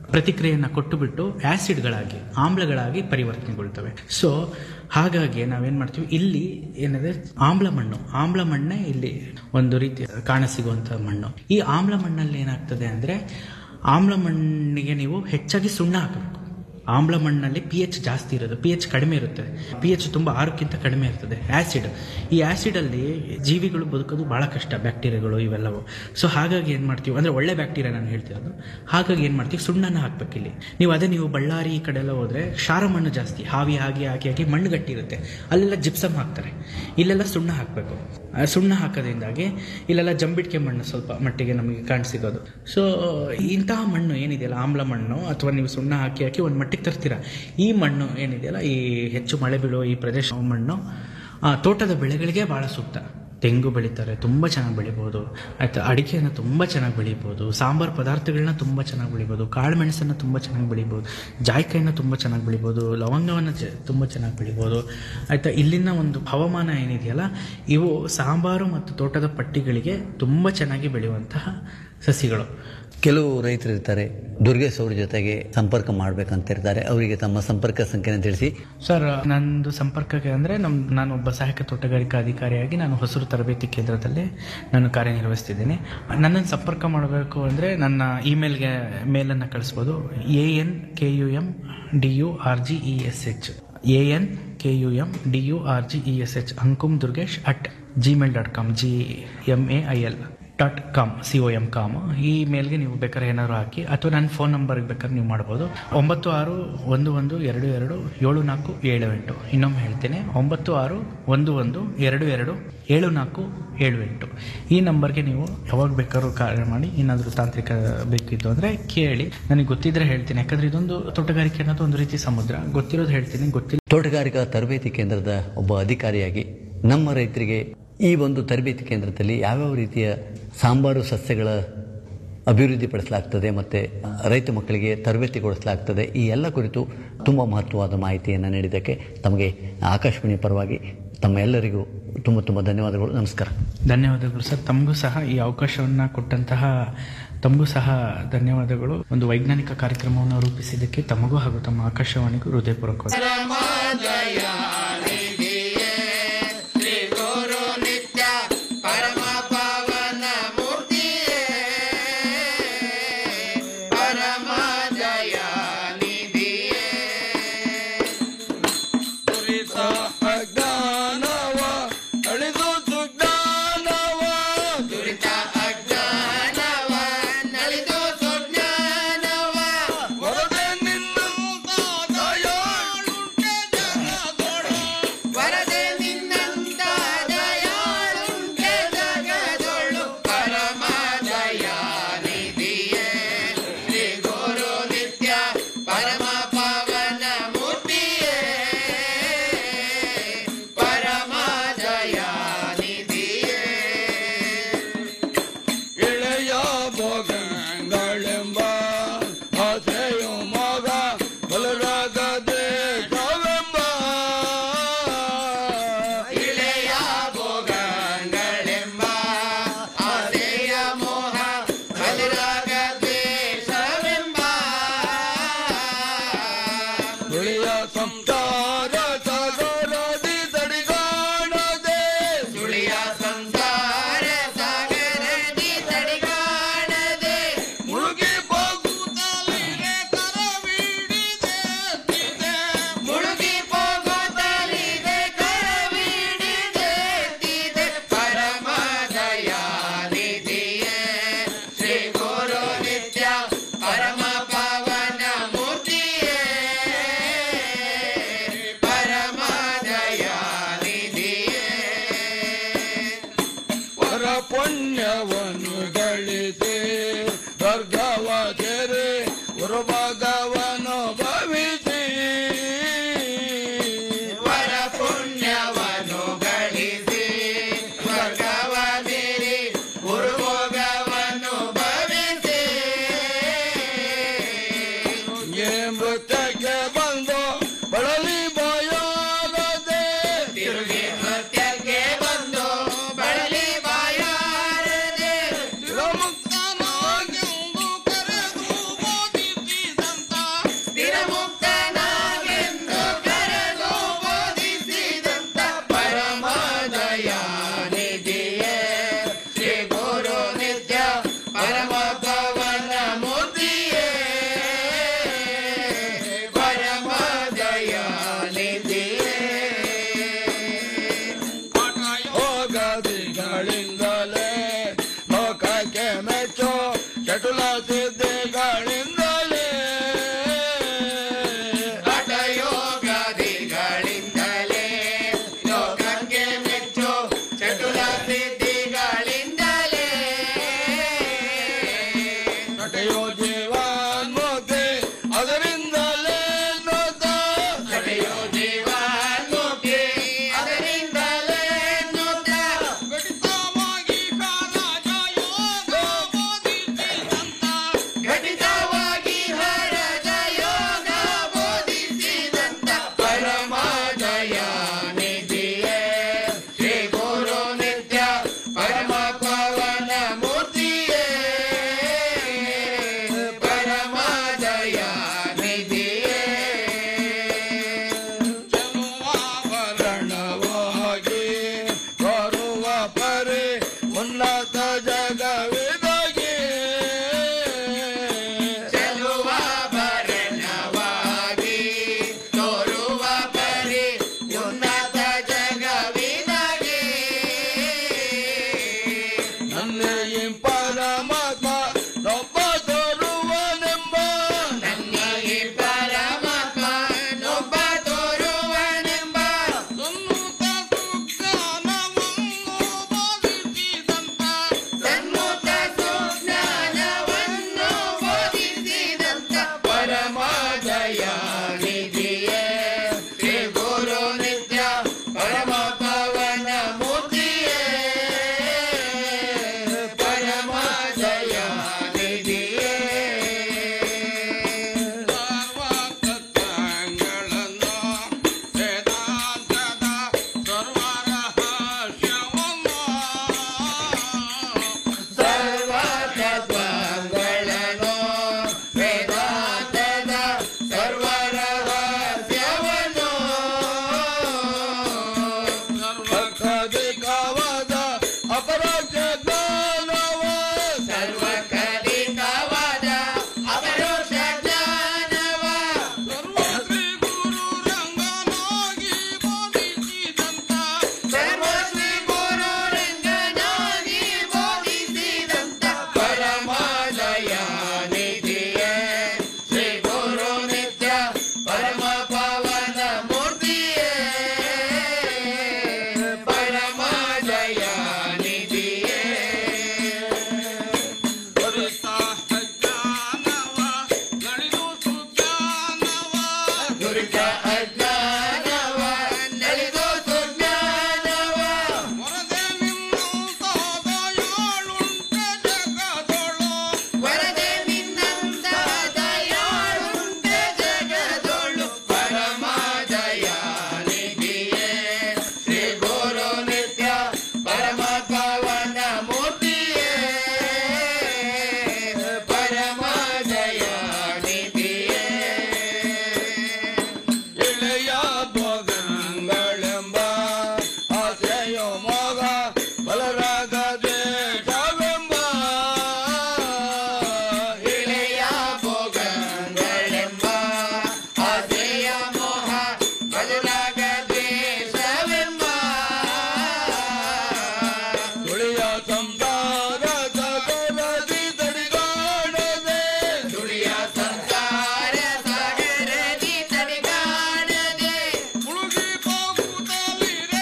S8: ಪ್ರತಿಕ್ರಿಯೆಯನ್ನು ಕೊಟ್ಟುಬಿಟ್ಟು ಆಸಿಡ್ಗಳಾಗಿ ಆಮ್ಲಗಳಾಗಿ ಪರಿವರ್ತನೆಗೊಳ್ತವೆ ಸೊ ಹಾಗಾಗಿ ನಾವೇನ್ ಮಾಡ್ತೀವಿ ಇಲ್ಲಿ ಏನಿದೆ ಆಮ್ಲ ಮಣ್ಣು ಆಮ್ಲ ಮಣ್ಣೇ ಇಲ್ಲಿ ಒಂದು ರೀತಿ ಕಾಣಸಿಗುವಂತಹ ಮಣ್ಣು ಈ ಆಮ್ಲ ಮಣ್ಣಲ್ಲಿ ಏನಾಗ್ತದೆ ಅಂದ್ರೆ ಆಮ್ಲ ಮಣ್ಣಿಗೆ ನೀವು ಹೆಚ್ಚಾಗಿ ಸುಣ್ಣ ಹಾಕಬೇಕು ಆಮ್ಲ ಮಣ್ಣಲ್ಲಿ ಪಿ ಎಚ್ ಜಾಸ್ತಿ ಇರೋದು ಪಿ ಎಚ್ ಕಡಿಮೆ ಇರುತ್ತೆ ಪಿ ಎಚ್ ತುಂಬ ಆರಕ್ಕಿಂತ ಕಡಿಮೆ ಇರ್ತದೆ ಆಸಿಡ್ ಈ ಆಸಿಡಲ್ಲಿ ಜೀವಿಗಳು ಬದುಕೋದು ಬಹಳ ಕಷ್ಟ ಬ್ಯಾಕ್ಟೀರಿಯಾಗಳು ಇವೆಲ್ಲವು ಸೊ ಹಾಗಾಗಿ ಏನು ಮಾಡ್ತೀವಿ ಅಂದರೆ ಒಳ್ಳೆ ಬ್ಯಾಕ್ಟೀರಿಯಾ ನಾನು ಹೇಳ್ತಿರೋದು ಹಾಗಾಗಿ ಏನು ಮಾಡ್ತೀವಿ ಸುಣ್ಣನ ಹಾಕ್ಬೇಕು ಇಲ್ಲಿ ನೀವು ಅದೇ ನೀವು ಬಳ್ಳಾರಿ ಈ ಕಡೆ ಎಲ್ಲ ಹೋದ್ರೆ ಕ್ಷಾರ ಮಣ್ಣು ಜಾಸ್ತಿ ಹಾವಿ ಹಾಗೆ ಹಾಕಿ ಹಾಕಿ ಮಣ್ಣು ಗಟ್ಟಿ ಇರುತ್ತೆ ಅಲ್ಲೆಲ್ಲ ಜಿಪ್ಸಮ್ ಹಾಕ್ತಾರೆ ಇಲ್ಲೆಲ್ಲ ಸುಣ್ಣ ಹಾಕಬೇಕು ಸುಣ್ಣ ಹಾಕೋದ್ರಿಂದಾಗಿ ಇಲ್ಲೆಲ್ಲ ಜಂಬಿಟ್ಕೆ ಮಣ್ಣು ಸ್ವಲ್ಪ ಮಟ್ಟಿಗೆ ನಮಗೆ ಕಾಣಿಸಿಗೋದು ಸೊ ಇಂತಹ ಮಣ್ಣು ಏನಿದೆಯಲ್ಲ ಆಮ್ಲ ಮಣ್ಣು ಅಥವಾ ನೀವು ಸುಣ್ಣ ಹಾಕಿ ಹಾಕಿ ಒಂದು ಮಟ್ಟಿಗೆ ತರ್ತೀರಾ ಈ ಮಣ್ಣು ಏನಿದೆಯಲ್ಲ ಈ ಹೆಚ್ಚು ಮಳೆ ಬೀಳುವ ಈ ಪ್ರದೇಶ ಮಣ್ಣು ಆ, ತೋಟದ ಬೆಳೆಗಳಿಗೆ ಬಹಳ ಸೂಕ್ತ ತೆಂಗು ಬೆಳೀತಾರೆ ತುಂಬ ಚೆನ್ನಾಗಿ ಬೆಳಿಬೋದು ಆಯ್ತು ಅಡಿಕೆಯನ್ನು ತುಂಬ ಚೆನ್ನಾಗಿ ಬೆಳಿಬೋದು ಸಾಂಬಾರು ಪದಾರ್ಥಗಳನ್ನ ತುಂಬ ಚೆನ್ನಾಗಿ ಬೆಳಿಬೋದು ಕಾಳು ಮೆಣಸನ್ನು ತುಂಬ ಚೆನ್ನಾಗಿ ಬೆಳಿಬೋದು ಜಾಯ್ಕಾಯಿನ ತುಂಬ ಚೆನ್ನಾಗಿ ಬೆಳಿಬೋದು ಲವಂಗವನ್ನು ಚ ತುಂಬ ಚೆನ್ನಾಗಿ ಬೆಳಿಬೋದು ಆಯ್ತಾ ಇಲ್ಲಿನ ಒಂದು ಹವಾಮಾನ ಏನಿದೆಯಲ್ಲ ಇವು ಸಾಂಬಾರು ಮತ್ತು ತೋಟದ ಪಟ್ಟಿಗಳಿಗೆ ತುಂಬ ಚೆನ್ನಾಗಿ ಬೆಳೆಯುವಂತಹ ಸಸಿಗಳು
S7: ಕೆಲವು ರೈತರು ಇರ್ತಾರೆ ದುರ್ಗೇಶ್ ಅವ್ರ ಜೊತೆಗೆ ಸಂಪರ್ಕ ಮಾಡ್ಬೇಕಂತ ಇರ್ತಾರೆ ಅವರಿಗೆ ತಮ್ಮ ಸಂಪರ್ಕ ಸಂಖ್ಯೆನ ತಿಳಿಸಿ
S8: ಸರ್ ನಂದು ಸಂಪರ್ಕಕ್ಕೆ ಅಂದರೆ ನಮ್ಮ ನಾನು ಒಬ್ಬ ಸಹಾಯಕ ತೋಟಗಾರಿಕಾ ಅಧಿಕಾರಿಯಾಗಿ ನಾನು ಹೊಸೂರು ತರಬೇತಿ ಕೇಂದ್ರದಲ್ಲಿ ನಾನು ಕಾರ್ಯನಿರ್ವಹಿಸ್ತಿದ್ದೀನಿ ನನ್ನನ್ನು ಸಂಪರ್ಕ ಮಾಡಬೇಕು ಅಂದರೆ ನನ್ನ ಇಮೇಲ್ಗೆ ಮೇಲನ್ನು ಕಳಿಸ್ಬೋದು A N K U M D U R G E S H A N K U M D U R G E S H Ankum Durgesh at Gmail dot com G M A I L dot com C O M com ಈ ಮೇಲ್ಗೆ ನೀವು ಬೇಕಾದ್ರೆ ಏನಾದ್ರು ಹಾಕಿ ಅಥವಾ ನನ್ನ phone ನಂಬರ್ಗೆ ಬೇಕಾದ್ರೆ ನೀವು ಮಾಡ್ಬೋದು ಒಂಬತ್ತು ಆರು ಒಂದು ಒಂದು ಎರಡು ಎರಡು ಏಳು ನಾಲ್ಕು ಏಳು ಎಂಟು ಇನ್ನೊಮ್ಮೆ ಹೇಳ್ತೀನಿ ಒಂಬತ್ತು ಆರು ಒಂದು ಒಂದು ಎರಡು ಎರಡು ಏಳು ನಾಲ್ಕು ಏಳು ಎಂಟು ಈ ನಂಬರ್ಗೆ ನೀವು ಯಾವಾಗ ಬೇಕಾದ್ರೂ ಕಾರ್ಯ ಮಾಡಿ ಏನಾದರೂ ತಾಂತ್ರಿಕ ಬೇಕಿತ್ತು ಅಂದರೆ ಕೇಳಿ ನನಗೆ ಗೊತ್ತಿದ್ರೆ ಹೇಳ್ತೀನಿ ಯಾಕಂದ್ರೆ ಇದೊಂದು ತೋಟಗಾರಿಕೆ ಅನ್ನೋದು ಒಂದು ರೀತಿ ಸಮುದ್ರ ಗೊತ್ತಿರೋದು ಹೇಳ್ತೀನಿ ಗೊತ್ತಿಲ್ಲ
S7: ತೋಟಗಾರಿಕಾ ತರಬೇತಿ ಕೇಂದ್ರದ ಒಬ್ಬ ಅಧಿಕಾರಿಯಾಗಿ ನಮ್ಮ ರೈತರಿಗೆ ಈ ಒಂದು ತರಬೇತಿ ಕೇಂದ್ರದಲ್ಲಿ ಯಾವ್ಯಾವ ರೀತಿಯ ಸಾಂಬಾರು ಸಸ್ಯಗಳ ಅಭಿವೃದ್ಧಿಪಡಿಸಲಾಗ್ತದೆ ಮತ್ತು ರೈತ ಮಕ್ಕಳಿಗೆ ತರಬೇತಿ ಕೊಡಿಸಲಾಗ್ತದೆ ಈ ಎಲ್ಲ ಕುರಿತು ತುಂಬ ಮಹತ್ವವಾದ ಮಾಹಿತಿಯನ್ನು ನೀಡಿದ್ದಕ್ಕೆ ತಮಗೆ ಆಕಾಶವಾಣಿ ಪರವಾಗಿ ತಮ್ಮ ಎಲ್ಲರಿಗೂ ತುಂಬ ತುಂಬ ಧನ್ಯವಾದಗಳು ನಮಸ್ಕಾರ
S8: ಧನ್ಯವಾದಗಳು ಸರ್ ತಮಗೂ ಸಹ ಈ ಅವಕಾಶವನ್ನು ಕೊಟ್ಟಂತಹ ತಮಗೂ ಸಹ ಧನ್ಯವಾದಗಳು ಒಂದು ವೈಜ್ಞಾನಿಕ ಕಾರ್ಯಕ್ರಮವನ್ನು ರೂಪಿಸಿದ್ದಕ್ಕೆ ತಮಗೂ ಹಾಗೂ ತಮ್ಮ ಆಕಾಶವಾಣಿಗೂ ಹೃದಯಪೂರ್ವಕ
S2: ಇಳೆಯ ಭೋಗಗಳೆಂಬ ಆಸೆಯು ಮಗ ಬಲರಾಗದೆ ಕಾವೆಂಬ ಇಳೆಯ ಭೋಗಗಳೆಂಬ ಆಸೆಯ ಮೋಹ ಬಲರಾಗದೆ ಕಾವೆಂಬ ಸುಳಿಯ ಸಂಸಾರ ಸಾಗರದಿ ತಡಿಗಾಣದೆ ಸುಳಿಯ ಸಂಸಾರ ಸಾಗರದಿ ತಡಿಗಾಣದೆ ಮುಳುಗಿ ಹೋಗುತ್ತಲಿಗೆ ಕರವಿಡಿದೆ ಮುಳುಗಿ ಹೋಗುತ್ತಲಿಗೆ ಕರವಿಡಿದೆ ಪರಮ ದಯಾನಿಧಿಯೇ ಶ್ರೀ ಗುರು ನಿತ್ಯ ಪರಮ ಪಾವನ ಮೂರ್ತಿಯೇ ಪರಮ ದಯಾನಿಧಿಯೇ ವರ ಪುಣ್ಯವನ್ನು ಗಳಿಸಿ ಸ್ವರ್ಗವ ಸೇರಿ ಗುರುಭಾಗವನ್ನು ಭವಿಸಿ ವರ ಪುಣ್ಯವನ್ನು ಗಳಿಸಿ ಸ್ವರ್ಗವ ಸೇರಿ ಗುರುಭೋಗವನ್ನು ಭವಿಸಿ ಮೃತ್ಯಕ್ಕೆ ಬಂದು ಬಳಲಿ ಬಾಯಾಗದೆ ತಿರುಗಿ ನೃತ್ಯಕ್ಕೆ ಬಂದು ಬಳಲಿ ಬಾಯಾರದೆ ಮುಕ್ತನಾಗೆಂದು ಕರೆದು ಬೋಧಿಸಿದ ದುರಿತ ಅಜ್ಞಾನವ ನಳಿದು ಸುಜ್ಞಾನವ ವರದೆ ನಿನ್ನಂತ ದಯಾಳುಂಟೆ ಜಗದೊಳು ಪರಮ ದಯಾನಿಧಿಯೇ ಶ್ರೀ ಗುರು ನಿತ್ಯ ಪರಮ ಪವನ ಮೂರ್ತಿಯೇ ಪರಮ ದಯಾನಿಧಿಯೇ ಇಳೆಯ ಭೋಗಗಳೆಂಬ ಆಶ್ರಯ ಮೋಗ ಬಲರಾಗ ದೇಶವೆಂಬ ಇಳೆಯ ಭೋಗಗಳೆಂಬ ಆಶ್ರಯ ಮೋಹ ಬಲರಾಗ ದೇಶವೆಂಬ ತುಳಿಯ ಸಂಸಾರ ಸಗರದಿ ತಡಿಗಾಡದೆ ತುಳಿಯ ಸಂಸಾರ ಸಾಗರದಿ ತಡಿಗಾಡದೆ ಮುಳುಗಿ ಹೋಗುತ್ತಲಿರೆ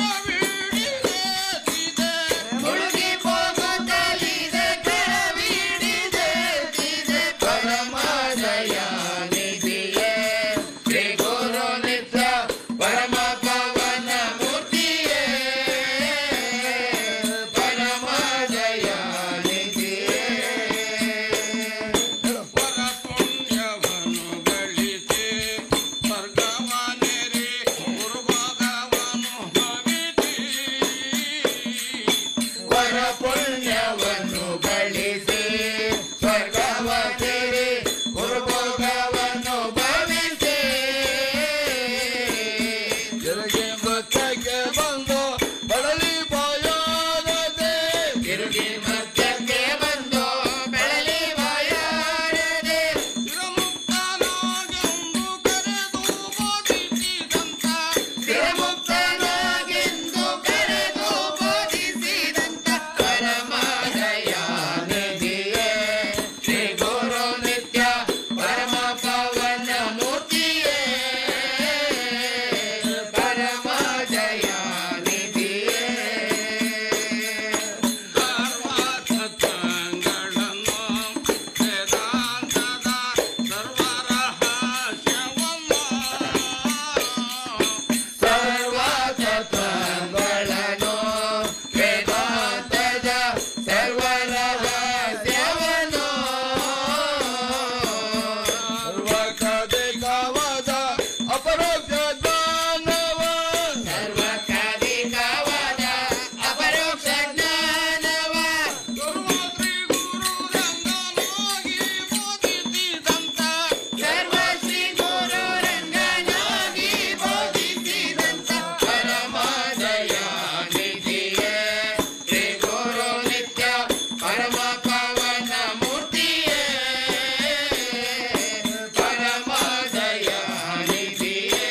S2: ಕರವಿಡಿದೆ ಮುಳುಗಿ ಹೋಗುತ್ತಲಿದೆ ಕರವಿಡಿದೆ ಪರಮ ದಯಾನಿಧಿಯೇ ಶ್ರೀ ಗುರು ನಿತ್ಯ ಪರಮ ಪವನ ಮೂರ್ತಿಯೇ ಪರಮ ದಯಾನಿಧಿಯೇ ವರ ಪುಣ್ಯವನ್ನು ಗಳಿಸಿ ಸ್ವರ್ಗವನೆರಿ ಗುರುಭಾಗವನ್ನು ಭವಿಸಿ ವರ ಪುಣ್ಯವನ್ನು ಗಳಿಸಿ ಸ್ವರ್ಗವ ಸೇರಿ ಗುರುಭೋಗವನ್ನು ಭವಿಸಿ ತಿರುಗಿ ಮೃತ್ಯಕ್ಕೆ ಬಂದು ಬಳಲಿ ಬಾಯಾರದೆ ತಿರುಗಿ ಮೃತ್ಯಕ್ಕೆ ಬಂದು ಬೆಳಲಿ ಬಾಯಾರದೆ ಸ್ಥಿರಮುಕ್ತನಾಗೆಂದು ಕರೆದು ಬೋಧಿಸಿದಂತ ಪರಮ ದಯಾನಿಧಿಯೇ ಶ್ರೀ ಗುರು ನಿತ್ಯ ಪರಮ ಪವನ ಮೂರ್ತಿಯೇ ಪರಮ ದಯಾನಿಧಿಯೇ ಸರ್ವತತ್ವಗಳನ್ನು ವೇದಾಂತದ ಸರ್ವರಹಸ್ಯವನ್ನು ಸರ್ವತತ್ವಗಳನ್ನು ವೇದಾಂತದ ಸರ್ವರಹಸ್ಯವನ್ನು ಸರ್ವಕದಿಕವಾದ ಅಪರೋಕ್ಷ ಜ್ಞಾನವ ಸರ್ವಕದಿಕವಾದ ಅಪರೋಕ್ಷ ಜ್ಞಾನವ ಸರ್ವ ಶ್ರೀ ಗುರು ರಂಗನಾಗಿ ಬೋಧಿಸಿದಂತ ಪರಮ ದಯಾನಿಧಿಯೇ ಶ್ರೀ ಗುರು ನಿತ್ಯ ಪರಮ ಪವನ ಮೂರ್ತಿಯೇ ಪರಮ ದಯಾನಿಧಿಯೇ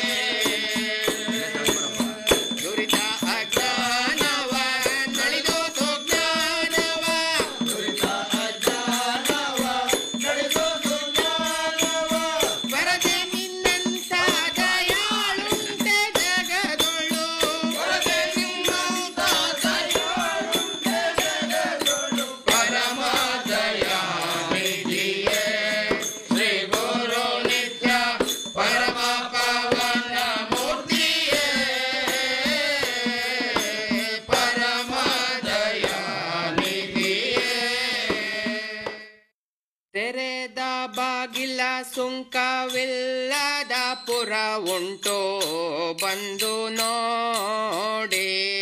S2: ದುರಿತ ಅಜ್ಞಾನವ ನಳಿದು ಸುಜ್ಞಾನವ ದುರಿತ ಅಜ್ಞಾನವ ನಳಿದು ಸುಜ್ಞಾನವ ವರದೆ ನಿನ್ನಂತ ದಯಾಳುಂಟೆ ಜಗದೊಳು ವರದೆ ನಿನ್ನಂತ ದಯಾಳುಂಟೆ ಜಗದೊಳು ಪರಮ ದಯಾನಿಧಿಯೇ ಶ್ರೀ ಗುರು ನಿತ್ಯ ಪರಮ ಪವನ ಮೂರ್ತಿಯೇ ಪರಮ ದಯಾನಿಧಿಯೇ ತೆರೆದ ಬಾಗಿಲ ಸುಂಕವಿಲ್ಲದ ಪುರ ಉಂಟು ಬಂದು ನೋಡಿ